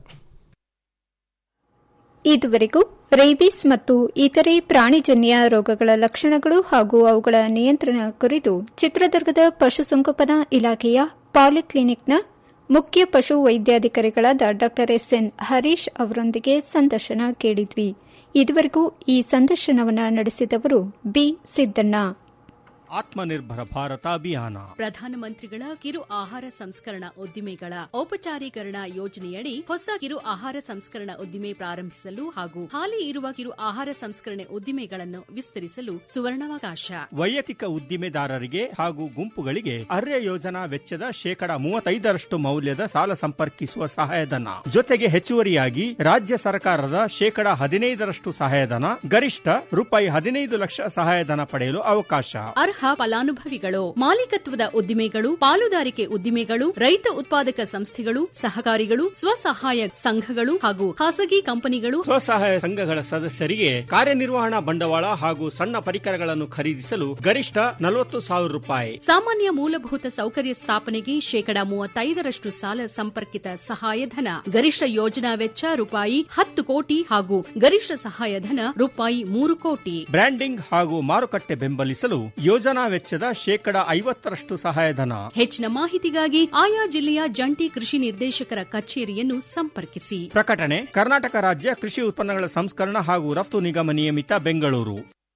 ಇದುವರೆಗೂ ರೇಬಿಸ್ ಮತ್ತು ಇತರೆ ಪ್ರಾಣಿಜನ್ಯ ರೋಗಗಳ ಲಕ್ಷಣಗಳು ಹಾಗೂ ಅವುಗಳ ನಿಯಂತ್ರಣ ಕುರಿತು ಚಿತ್ರದುರ್ಗದ ಪಶುಸಂಗೋಪನಾ ಇಲಾಖೆಯ ಪಾಲಿಕ್ಲಿನಿಕ್ನ ಮುಖ್ಯ ಪಶು ವೈದ್ಯಾಧಿಕಾರಿಗಳಾದ ಡಾ ಎಸ್ ಎನ್ ಹರೀಶ್ ಅವರೊಂದಿಗೆ ಸಂದರ್ಶನ ಕೇಳಿದ್ವಿ ಇದುವರೆಗೂ ಈ ಸಂದರ್ಶನವನ್ನು ನಡೆಸಿದವರು ಬಿ ಸಿದ್ದಣ್ಣ ಆತ್ಮನಿರ್ಭರ ಭಾರತ ಅಭಿಯಾನ ಪ್ರಧಾನಮಂತ್ರಿಗಳ ಕಿರು ಆಹಾರ ಸಂಸ್ಕರಣಾ ಉದ್ದಿಮೆಗಳ ಔಪಚಾರೀಕರಣ ಯೋಜನೆಯಡಿ ಹೊಸ ಕಿರು ಆಹಾರ ಸಂಸ್ಕರಣಾ ಉದ್ದಿಮೆ ಪ್ರಾರಂಭಿಸಲು ಹಾಗೂ ಹಾಲಿ ಇರುವ ಕಿರು ಆಹಾರ ಸಂಸ್ಕರಣೆ ಉದ್ದಿಮೆಗಳನ್ನು ವಿಸ್ತರಿಸಲು ಸುವರ್ಣಾವಕಾಶ ವೈಯಕ್ತಿಕ ಉದ್ದಿಮೆದಾರರಿಗೆ ಹಾಗೂ ಗುಂಪುಗಳಿಗೆ ಅರ್ಯ ಯೋಜನಾ ವೆಚ್ಚದ ಶೇಕಡ ಮೂವತ್ತೈದರಷ್ಟು ಮೌಲ್ಯದ ಸಾಲ ಸಂಪರ್ಕಿಸುವ ಸಹಾಯಧನ ಜೊತೆಗೆ ಹೆಚ್ಚುವರಿಯಾಗಿ ರಾಜ್ಯ ಸರ್ಕಾರದ ಶೇಕಡ ಹದಿನೈದರಷ್ಟು ಸಹಾಯಧನ ಗರಿಷ್ಠ ರೂಪಾಯಿ ಹದಿನೈದು ಲಕ್ಷ ಸಹಾಯಧನ ಪಡೆಯಲು ಅವಕಾಶ ಅರ್ಹ ಫಲಾನುಭವಿಗಳು ಮಾಲೀಕತ್ವದ ಉದ್ದಿಮೆಗಳು ಪಾಲುದಾರಿಕೆ ಉದ್ದಿಮೆಗಳು ರೈತ ಉತ್ಪಾದಕ ಸಂಸ್ಥೆಗಳು ಸಹಕಾರಿಗಳು ಸ್ವಸಹಾಯ ಸಂಘಗಳು ಹಾಗೂ ಖಾಸಗಿ ಕಂಪನಿಗಳು ಸ್ವಸಹಾಯ ಸಂಘಗಳ ಸದಸ್ಯರಿಗೆ ಕಾರ್ಯನಿರ್ವಹಣಾ ಬಂಡವಾಳ ಹಾಗೂ ಸಣ್ಣ ಪರಿಕರಗಳನ್ನು ಖರೀದಿಸಲು ಗರಿಷ್ಠ ನಲವತ್ತು ಸಾವಿರ ರೂಪಾಯಿ ಸಾಮಾನ್ಯ ಮೂಲಭೂತ ಸೌಕರ್ಯ ಸ್ಥಾಪನೆಗೆ ಶೇಕಡ ಮೂವತ್ತೈದರಷ್ಟು ಸಾಲ ಸಂಪರ್ಕಿತ ಸಹಾಯಧನ ಗರಿಷ್ಠ ಯೋಜನಾ ವೆಚ್ಚ ರೂಪಾಯಿ ಹತ್ತು ಕೋಟಿ ಹಾಗೂ ಗರಿಷ್ಠ ಸಹಾಯಧನ ರೂಪಾಯಿ ಮೂರು ಕೋಟಿ ಬ್ರ್ಯಾಂಡಿಂಗ್ ಹಾಗೂ ಮಾರುಕಟ್ಟೆ ಬೆಂಬಲಿಸಲು ಯೋಜನಾ ವೆಚ್ಚದ ಶೇಕಡ ಐವತ್ತರಷ್ಟು ಸಹಾಯಧನ ಹೆಚ್ಚಿನ ಮಾಹಿತಿಗಾಗಿ ಆಯಾ ಜಿಲ್ಲೆಯ ಜಂಟಿ ಕೃಷಿ ನಿರ್ದೇಶಕರ ಕಚೇರಿಯನ್ನು ಸಂಪರ್ಕಿಸಿ ಪ್ರಕಟಣೆ ಕರ್ನಾಟಕ ರಾಜ್ಯ ಕೃಷಿ ಉತ್ಪನ್ನಗಳ ಸಂಸ್ಕರಣ ಹಾಗೂ ರಫ್ತು ನಿಗಮ ನಿಯಮಿತ ಬೆಂಗಳೂರು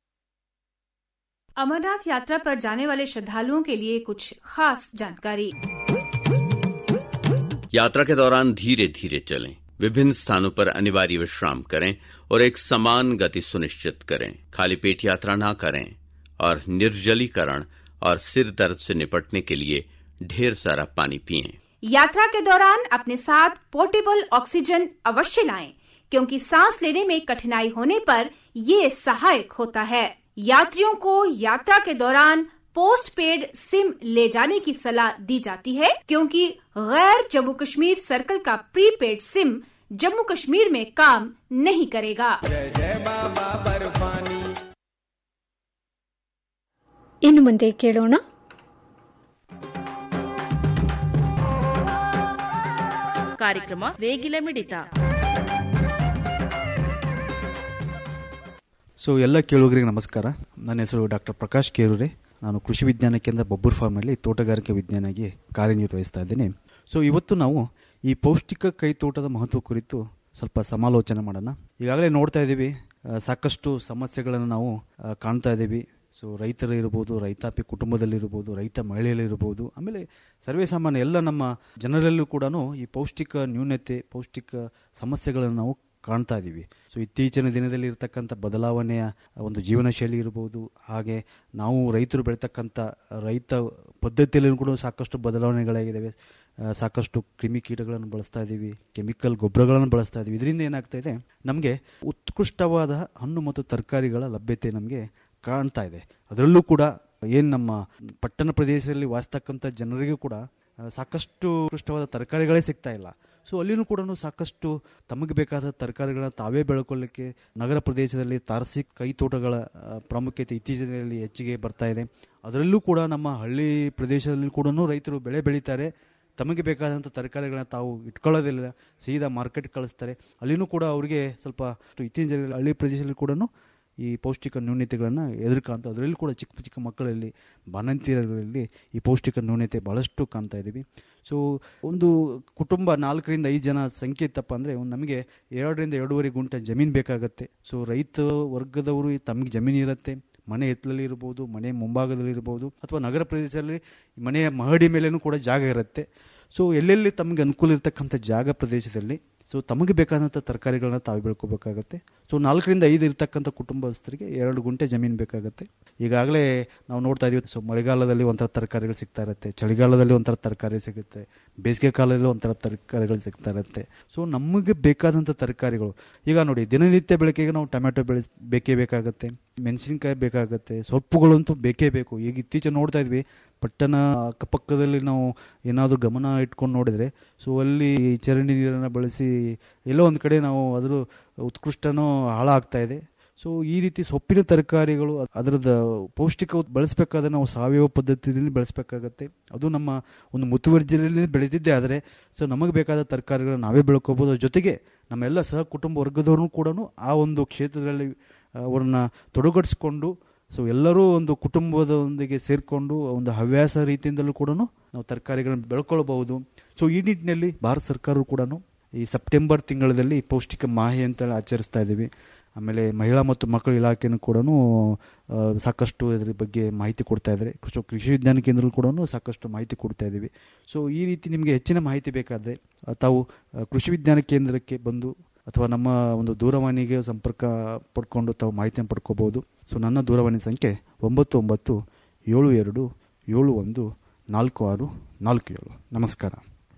अमरनाथ यात्रा पर जाने वाले श्रद्धालुओं के लिए कुछ खास जानकारी यात्रा के दौरान धीरे धीरे चलें विभिन्न स्थानों पर अनिवार्य विश्राम करें और एक समान गति सुनिश्चित करें खाली पेट यात्रा न करें और निर्जलीकरण और सिर दर्द से निपटने के लिए ढेर सारा पानी पिएं यात्रा के दौरान अपने साथ पोर्टेबल ऑक्सीजन अवश्य लाएं क्योंकि सांस लेने में कठिनाई होने पर ये सहायक होता है यात्रियों को यात्रा के दौरान पोस्ट पेड सिम ले जाने की सलाह दी जाती है क्योंकि गैर जम्मू कश्मीर सर्कल का प्रीपेड सिम जम्मू कश्मीर में काम नहीं करेगा ಇನ್ನು ಮುಂದೆ ಕೇಳೋಣ ಕಾರ್ಯಕ್ರಮ ನೇಗಿಲ ಮಿಡಿತ ಸೊ ಎಲ್ಲ ಕೇಳುಗರಿಗೆ ನಮಸ್ಕಾರ ನನ್ನ ಹೆಸರು ಡಾಕ್ಟರ್ ಪ್ರಕಾಶ್ ಕೇರೂರೆ ನಾನು ಕೃಷಿ ವಿಜ್ಞಾನ ಕೇಂದ್ರ ಬೊಬ್ಬೂರ್ ಫಾರ್ಮಲ್ಲಿ ತೋಟಗಾರಿಕೆ ವಿಜ್ಞಾನಿಯಾಗಿ ಕಾರ್ಯನಿರ್ವಹಿಸ್ತಾ ಇದ್ದೀನಿ ಸೊ ಇವತ್ತು ನಾವು ಈ ಪೌಷ್ಟಿಕ ಕೈತೋಟದ ಮಹತ್ವ ಕುರಿತು ಸ್ವಲ್ಪ ಸಮಾಲೋಚನೆ ಮಾಡೋಣ ಈಗಾಗಲೇ ನೋಡ್ತಾ ಇದ್ದೀವಿ ಆ, ಸಾಕಷ್ಟು ಸಮಸ್ಯೆಗಳನ್ನು ನಾವು ಆ, ಕಾಣ್ತಾ ಇದ್ದೀವಿ ಸೊ ರೈತರು ಇರ್ಬೋದು ರೈತಾಪಿ ಕುಟುಂಬದಲ್ಲಿರ್ಬೋದು ರೈತ ಮಹಿಳೆಯಲ್ಲಿರ್ಬೋದು ಆಮೇಲೆ ಸರ್ವೇ ಸಾಮಾನ್ಯ ಎಲ್ಲ ನಮ್ಮ ಜನರಲ್ಲೂ ಕೂಡ ಈ ಪೌಷ್ಟಿಕ ನ್ಯೂನತೆ ಪೌಷ್ಟಿಕ ಸಮಸ್ಯೆಗಳನ್ನು ನಾವು ಕಾಣ್ತಾ ಇದ್ದೀವಿ ಸೊ ಇತ್ತೀಚಿನ ದಿನದಲ್ಲಿ ಇರತಕ್ಕಂಥ ಬದಲಾವಣೆಯ ಒಂದು ಜೀವನ ಶೈಲಿ ಇರ್ಬೋದು ಹಾಗೆ ನಾವು ರೈತರು ಬೆಳೀತಕ್ಕಂಥ ರೈತ ಪದ್ಧತಿಯಲ್ಲೂ ಕೂಡ ಸಾಕಷ್ಟು ಬದಲಾವಣೆಗಳಾಗಿದ್ದಾವೆ ಆ, ಸಾಕಷ್ಟು ಕ್ರಿಮಿಕೀಟಗಳನ್ನು ಬಳಸ್ತಾ ಇದ್ದೀವಿ ಕೆಮಿಕಲ್ ಗೊಬ್ಬರಗಳನ್ನು ಬಳಸ್ತಾ ಇದ್ದೀವಿ ಇದರಿಂದ ಏನಾಗ್ತಾ ಇದೆ ನಮಗೆ ಉತ್ಕೃಷ್ಟವಾದ ಹಣ್ಣು ಮತ್ತು ತರಕಾರಿಗಳ ಲಭ್ಯತೆ ನಮಗೆ ಕಾಣ್ತಾ ಇದೆ ಅದರಲ್ಲೂ ಕೂಡ ಏನು ನಮ್ಮ ಪಟ್ಟಣ ಪ್ರದೇಶದಲ್ಲಿ ವಾಸಿಸ್ತಕ್ಕಂಥ ಜನರಿಗೂ ಕೂಡ ಆ, ಸಾಕಷ್ಟು ಉತ್ಕೃಷ್ಟವಾದ ತರಕಾರಿಗಳೇ ಸಿಗ್ತಾ ಇಲ್ಲ ಸೊ ಅಲ್ಲಿನೂ ಕೂಡ ಸಾಕಷ್ಟು ತಮಗೆ ಬೇಕಾದ ತರಕಾರಿಗಳನ್ನ ತಾವೇ ಬೆಳ್ಕೊಳ್ಳಿಕ್ಕೆ ನಗರ ಪ್ರದೇಶದಲ್ಲಿ ತಾರಸಿ ಕೈ ತೋಟಗಳ ಆ, ಪ್ರಾಮುಖ್ಯತೆ ಇತ್ತೀಚಿನ ದಿನದಲ್ಲಿ ಹೆಚ್ಚಿಗೆ ಬರ್ತಾ ಇದೆ ಅದರಲ್ಲೂ ಕೂಡ ನಮ್ಮ ಹಳ್ಳಿ ಪ್ರದೇಶದಲ್ಲಿ ಕೂಡ ರೈತರು ಬೆಳೆ ಬೆಳೀತಾರೆ ತಮಗೆ ಬೇಕಾದಂಥ ತರಕಾರಿಗಳನ್ನ ತಾವು ಇಟ್ಕೊಳ್ಳೋದಿಲ್ಲ ಸೀದಾ ಮಾರ್ಕೆಟ್ ಕಳಿಸ್ತಾರೆ ಅಲ್ಲಿನೂ ಕೂಡ ಅವರಿಗೆ ಸ್ವಲ್ಪ ಇತ್ತೀಚಿನ ದಿನದಲ್ಲಿ ಹಳ್ಳಿ ಪ್ರದೇಶದಲ್ಲಿ ಕೂಡ ಈ ಪೌಷ್ಟಿಕ ನ್ಯೂನತೆಗಳನ್ನು ಎದುರ್ಕಾಂತ ಅದರಲ್ಲೂ ಕೂಡ ಚಿಕ್ಕ ಚಿಕ್ಕ ಮಕ್ಕಳಲ್ಲಿ ಬಾಣಂತಿಯರಲ್ಲಿ ಈ ಪೌಷ್ಟಿಕ ನ್ಯೂನತೆ ಬಹಳಷ್ಟು ಕಾಣ್ತಾ ಇದ್ದೀವಿ ಸೊ ಒಂದು ಕುಟುಂಬ ನಾಲ್ಕರಿಂದ ಐದು ಜನ ಸಂಖ್ಯೆ ಇತ್ತಪ್ಪ ಅಂದರೆ ಒಂದು ನಮಗೆ ಎರಡರಿಂದ ಎರಡೂವರೆ ಗುಂಟೆ ಜಮೀನು ಬೇಕಾಗತ್ತೆ ಸೊ ರೈತ ವರ್ಗದವರು ತಮಗೆ ಜಮೀನು ಇರುತ್ತೆ ಮನೆ ಹಿತ್ತಲಲ್ಲಿ ಇರ್ಬೋದು ಮನೆ ಮುಂಭಾಗದಲ್ಲಿ ಇರ್ಬೋದು ಅಥವಾ ನಗರ ಪ್ರದೇಶದಲ್ಲಿ ಮನೆಯ ಮಹಡಿ ಮೇಲೇನೂ ಕೂಡ ಜಾಗ ಇರುತ್ತೆ ಸೊ ಎಲ್ಲೆಲ್ಲಿ ತಮಗೆ ಅನುಕೂಲ ಇರತಕ್ಕಂಥ ಜಾಗ ಪ್ರದೇಶದಲ್ಲಿ ಸೊ ತಮಗೆ ಬೇಕಾದಂಥ ತರಕಾರಿಗಳನ್ನ ತಾವು ಬೆಳ್ಕೋಬೇಕಾಗತ್ತೆ ಸೊ ನಾಲ್ಕರಿಂದ ಐದು ಇರತಕ್ಕಂಥ ಕುಟುಂಬಸ್ಥರಿಗೆ ಎರಡು ಗುಂಟೆ ಜಮೀನು ಬೇಕಾಗುತ್ತೆ ಈಗಾಗಲೇ ನಾವು ನೋಡ್ತಾ ಇದೀವಿ ಸೊ ಮಳೆಗಾಲದಲ್ಲಿ ಒಂಥರ ತರಕಾರಿಗಳು ಸಿಗ್ತಾ ಇರುತ್ತೆ ಚಳಿಗಾಲದಲ್ಲಿ ಒಂಥರ ತರಕಾರಿ ಸಿಗುತ್ತೆ ಬೇಸಿಗೆ ಕಾಲದಲ್ಲಿ ಒಂಥರ ತರಕಾರಿಗಳು ಸಿಗ್ತಾ ಇರುತ್ತೆ ಸೊ ನಮಗೆ ಬೇಕಾದಂಥ ತರಕಾರಿಗಳು ಈಗ ನೋಡಿ ದಿನನಿತ್ಯ ಬೆಳಕಿಗೆ ನಾವು ಟೊಮೆಟೊ ಬೆಳೆ ಬೇಕೇ ಬೇಕಾಗುತ್ತೆ ಮೆಣಸಿನ್ಕಾಯಿ ಬೇಕಾಗುತ್ತೆ ಸೊಪ್ಪುಗಳಂತೂ ಬೇಕೇ ಬೇಕು ಈಗ ಇತ್ತೀಚೆಗೆ ನೋಡ್ತಾ ಇದ್ವಿ ಪಟ್ಟಣ ಅಕ್ಕಪಕ್ಕದಲ್ಲಿ ನಾವು ಏನಾದರೂ ಗಮನ ಇಟ್ಕೊಂಡು ನೋಡಿದರೆ ಸೊ ಅಲ್ಲಿ ಚರಂಡಿ ನೀರನ್ನು ಬಳಸಿ ಎಲ್ಲೋ ಒಂದು ಕಡೆ ನಾವು ಅದ್ರ ಉತ್ಕೃಷ್ಟನೂ ಹಾಳಾಗ್ತಾ ಇದೆ ಸೊ ಈ ರೀತಿ ಸೊಪ್ಪಿನ ತರಕಾರಿಗಳು ಅದರದ ಪೌಷ್ಟಿಕ ಬಳಸಬೇಕಾದ್ರೆ ನಾವು ಸಾವಯವ ಪದ್ಧತಿಯಲ್ಲಿ ಬೆಳೆಸಬೇಕಾಗತ್ತೆ ಅದು ನಮ್ಮ ಒಂದು ಮುತುವರ್ಜಿಯಲ್ಲಿ ಬೆಳೆದಿದ್ದೇ ಆದರೆ ಸೊ ನಮಗೆ ಬೇಕಾದ ತರಕಾರಿಗಳನ್ನ ನಾವೇ ಬೆಳ್ಕೋಬೋದು ಅದ್ರ ಜೊತೆಗೆ ನಮ್ಮೆಲ್ಲ ಸಹ ಕುಟುಂಬ ವರ್ಗದವ್ರನ್ನೂ ಕೂಡ ಆ ಒಂದು ಕ್ಷೇತ್ರದಲ್ಲಿ ಅವ್ರನ್ನ ತೊಡಗಡಿಸ್ಕೊಂಡು ಸೊ ಎಲ್ಲರೂ ಒಂದು ಕುಟುಂಬದೊಂದಿಗೆ ಸೇರಿಕೊಂಡು ಒಂದು ಹವ್ಯಾಸ ರೀತಿಯಿಂದಲೂ ಕೂಡ ನಾವು ತರಕಾರಿಗಳನ್ನು ಬೆಳ್ಕೊಳ್ಬಹುದು ಸೊ ಈ ನಿಟ್ಟಿನಲ್ಲಿ ಭಾರತ ಸರ್ಕಾರವು ಕೂಡ ಈ ಸೆಪ್ಟೆಂಬರ್ ತಿಂಗಳಲ್ಲಿ ಪೌಷ್ಟಿಕ ಮಾಹೆ ಅಂತ ಆಚರಿಸ್ತಾ ಇದ್ದೀವಿ ಆಮೇಲೆ ಮಹಿಳಾ ಮತ್ತು ಮಕ್ಕಳ ಇಲಾಖೆನೂ ಕೂಡ ಸಾಕಷ್ಟು ಇದರ ಬಗ್ಗೆ ಮಾಹಿತಿ ಕೊಡ್ತಾ ಇದ್ದಾರೆ ಕೃಷಿ ಕೃಷಿ ವಿಜ್ಞಾನ ಕೇಂದ್ರ ಕೂಡ ಸಾಕಷ್ಟು ಮಾಹಿತಿ ಕೊಡ್ತಾ ಇದ್ದೀವಿ ಸೊ ಈ ರೀತಿ ನಿಮಗೆ ಹೆಚ್ಚಿನ ಮಾಹಿತಿ ಬೇಕಾದರೆ ತಾವು ಆ, ಕೃಷಿ ವಿಜ್ಞಾನ ಕೇಂದ್ರಕ್ಕೆ ಬಂದು ಅಥವಾ ನಮ್ಮ ಒಂದು ದೂರವಾಣಿಗೆ ಸಂಪರ್ಕ ಪಡ್ಕೊಂಡು ತಾವು ಮಾಹಿತಿಯನ್ನು ಪಡ್ಕೋಬಹುದು ಸೊ ನನ್ನ ದೂರವಾಣಿ ಸಂಖ್ಯೆ ಒಂಬತ್ತು ಒಂಬತ್ತು ಏಳು ಎರಡು ಏಳು ಒಂದು ನಾಲ್ಕು ಆರು ನಾಲ್ಕು ಏಳು ನಮಸ್ಕಾರ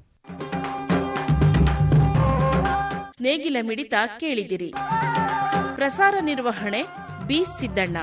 ನೇಗಿಲ ಮಿಡಿತ ಕೇಳಿದಿರಿ ಪ್ರಸಾರ ನಿರ್ವಹಣೆ ಬಿ ಸಿದ್ದಣ್ಣ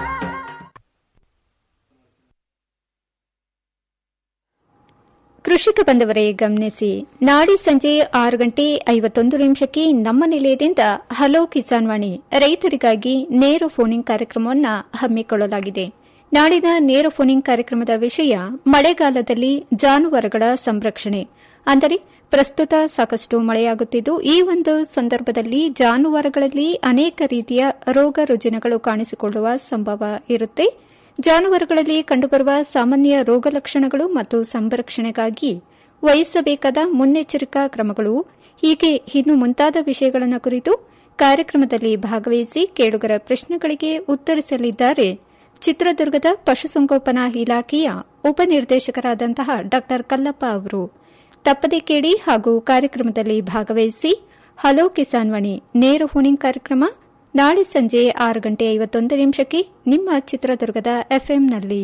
ಕೃಷಿಕ ಬಂದವರೇ ಗಮನಿಸಿ ನಾಡಿ ಸಂಜೆ ಆರು ಗಂಟೆ ಐವತ್ತೊಂದು ನಿಮಿಷಕ್ಕೆ ನಮ್ಮ ನಿಲಯದಿಂದ ಹಲೋ ಕಿಸಾನ್ ವಾಣಿ ರೈತರಿಗಾಗಿ ನೇರ ಫೋನಿಂಗ್ ಕಾರ್ಯಕ್ರಮವನ್ನು ಹಮ್ಮಿಕೊಳ್ಳಲಾಗಿದೆ ನಾಡಿನ ನೇರ ಫೋನಿಂಗ್ ಕಾರ್ಯಕ್ರಮದ ವಿಷಯ ಮಳೆಗಾಲದಲ್ಲಿ ಜಾನುವಾರುಗಳ ಸಂರಕ್ಷಣೆ ಅಂದರೆ ಪ್ರಸ್ತುತ ಸಾಕಷ್ಟು ಮಳೆಯಾಗುತ್ತಿದ್ದು ಈ ಒಂದು ಸಂದರ್ಭದಲ್ಲಿ ಜಾನುವಾರುಗಳಲ್ಲಿ ಅನೇಕ ರೀತಿಯ ರೋಗ ರುಜಿನಗಳು ಕಾಣಿಸಿಕೊಳ್ಳುವ ಸಂಭವ ಇರುತ್ತೆ ಜಾನುವಾರುಗಳಲ್ಲಿ ಕಂಡುಬರುವ ಸಾಮಾನ್ಯ ರೋಗ ಲಕ್ಷಣಗಳು ಮತ್ತು ಸಂರಕ್ಷಣೆಗಾಗಿ ವಹಿಸಬೇಕಾದ ಮುನ್ನೆಚ್ಚರಿಕಾ ಕ್ರಮಗಳು ಹೀಗೆ ಇನ್ನು ಮುಂತಾದ ವಿಷಯಗಳನ್ನು ಕುರಿತು ಕಾರ್ಯಕ್ರಮದಲ್ಲಿ ಭಾಗವಹಿಸಿ ಕೇಳುಗರ ಪ್ರಶ್ನೆಗಳಿಗೆ ಉತ್ತರಿಸಲಿದ್ದಾರೆ ಚಿತ್ರದುರ್ಗದ ಪಶುಸಂಗೋಪನಾ ಇಲಾಖೆಯ ಉಪನಿರ್ದೇಶಕರಾದಂತಹ ಡಾ ಕಲ್ಲಪ್ಪ ಅವರು ತಪ್ಪದೆ ಕೇಳಿ ಹಾಗೂ ಕಾರ್ಯಕ್ರಮದಲ್ಲಿ ಭಾಗವಹಿಸಿ ಹಲೋ ಕಿಸಾನ್ ವಾಣಿ ನೇರ ಫೋನಿಂಗ್ ಕಾರ್ಯಕ್ರಮ ನಾಳೆ ಸಂಜೆ ಆರು ಗಂಟೆ ಐವತ್ತೊಂದು ನಿಮಿಷಕ್ಕೆ ನಿಮ್ಮ ಚಿತ್ರದುರ್ಗದ ಎಫ್ಎಂನಲ್ಲಿ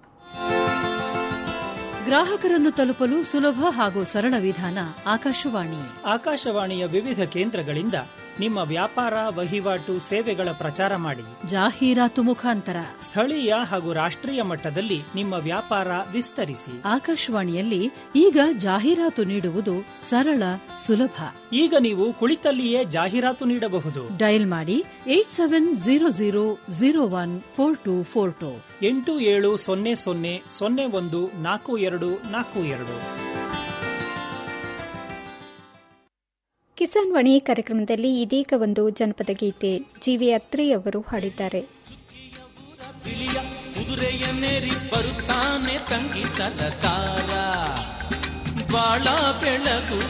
ಗ್ರಾಹಕರನ್ನು ತಲುಪಲು ಸುಲಭ ಹಾಗೂ ಸರಳ ವಿಧಾನ ಆಕಾಶವಾಣಿ ಆಕಾಶವಾಣಿಯ ವಿವಿಧ ಕೇಂದ್ರಗಳಿಂದ ನಿಮ್ಮ ವ್ಯಾಪಾರ ವಹಿವಾಟು ಸೇವೆಗಳ ಪ್ರಚಾರ ಮಾಡಿ ಜಾಹೀರಾತು ಮುಖಾಂತರ ಸ್ಥಳೀಯ ಹಾಗೂ ರಾಷ್ಟ್ರೀಯ ಮಟ್ಟದಲ್ಲಿ ನಿಮ್ಮ ವ್ಯಾಪಾರ ವಿಸ್ತರಿಸಿ ಆಕಾಶವಾಣಿಯಲ್ಲಿ ಈಗ ಜಾಹೀರಾತು ನೀಡುವುದು ಸರಳ ಸುಲಭ ಈಗ ನೀವು ಕುಳಿತಲ್ಲಿಯೇ ಜಾಹೀರಾತು ನೀಡಬಹುದು ಡಯಲ್ ಮಾಡಿ eight seven zero zero zero one four two four two ಎಂಟು ಏಳು ಸೊನ್ನೆ ಸೊನ್ನೆ ಸೊನ್ನೆ ಒಂದು ನಾಲ್ಕು ಎರಡು ನಾಲ್ಕು ಎರಡು ಕಿಸಾನ್ ವಾಣಿ ಕಾರ್ಯಕ್ರಮದಲ್ಲಿ ಇದೀಗ ಒಂದು ಜನಪದ ಗೀತೆ ಜಿವಿ ಅತ್ರಿ ಅವರು ಹಾಡಿದ್ದಾರೆ ಕುದುರೆಯನ್ನೇರಿ ಬರುತ್ತಾನೆ ತಂಗಿ ಸರಕಾರ ಬಾಳ ಬೆಳಕು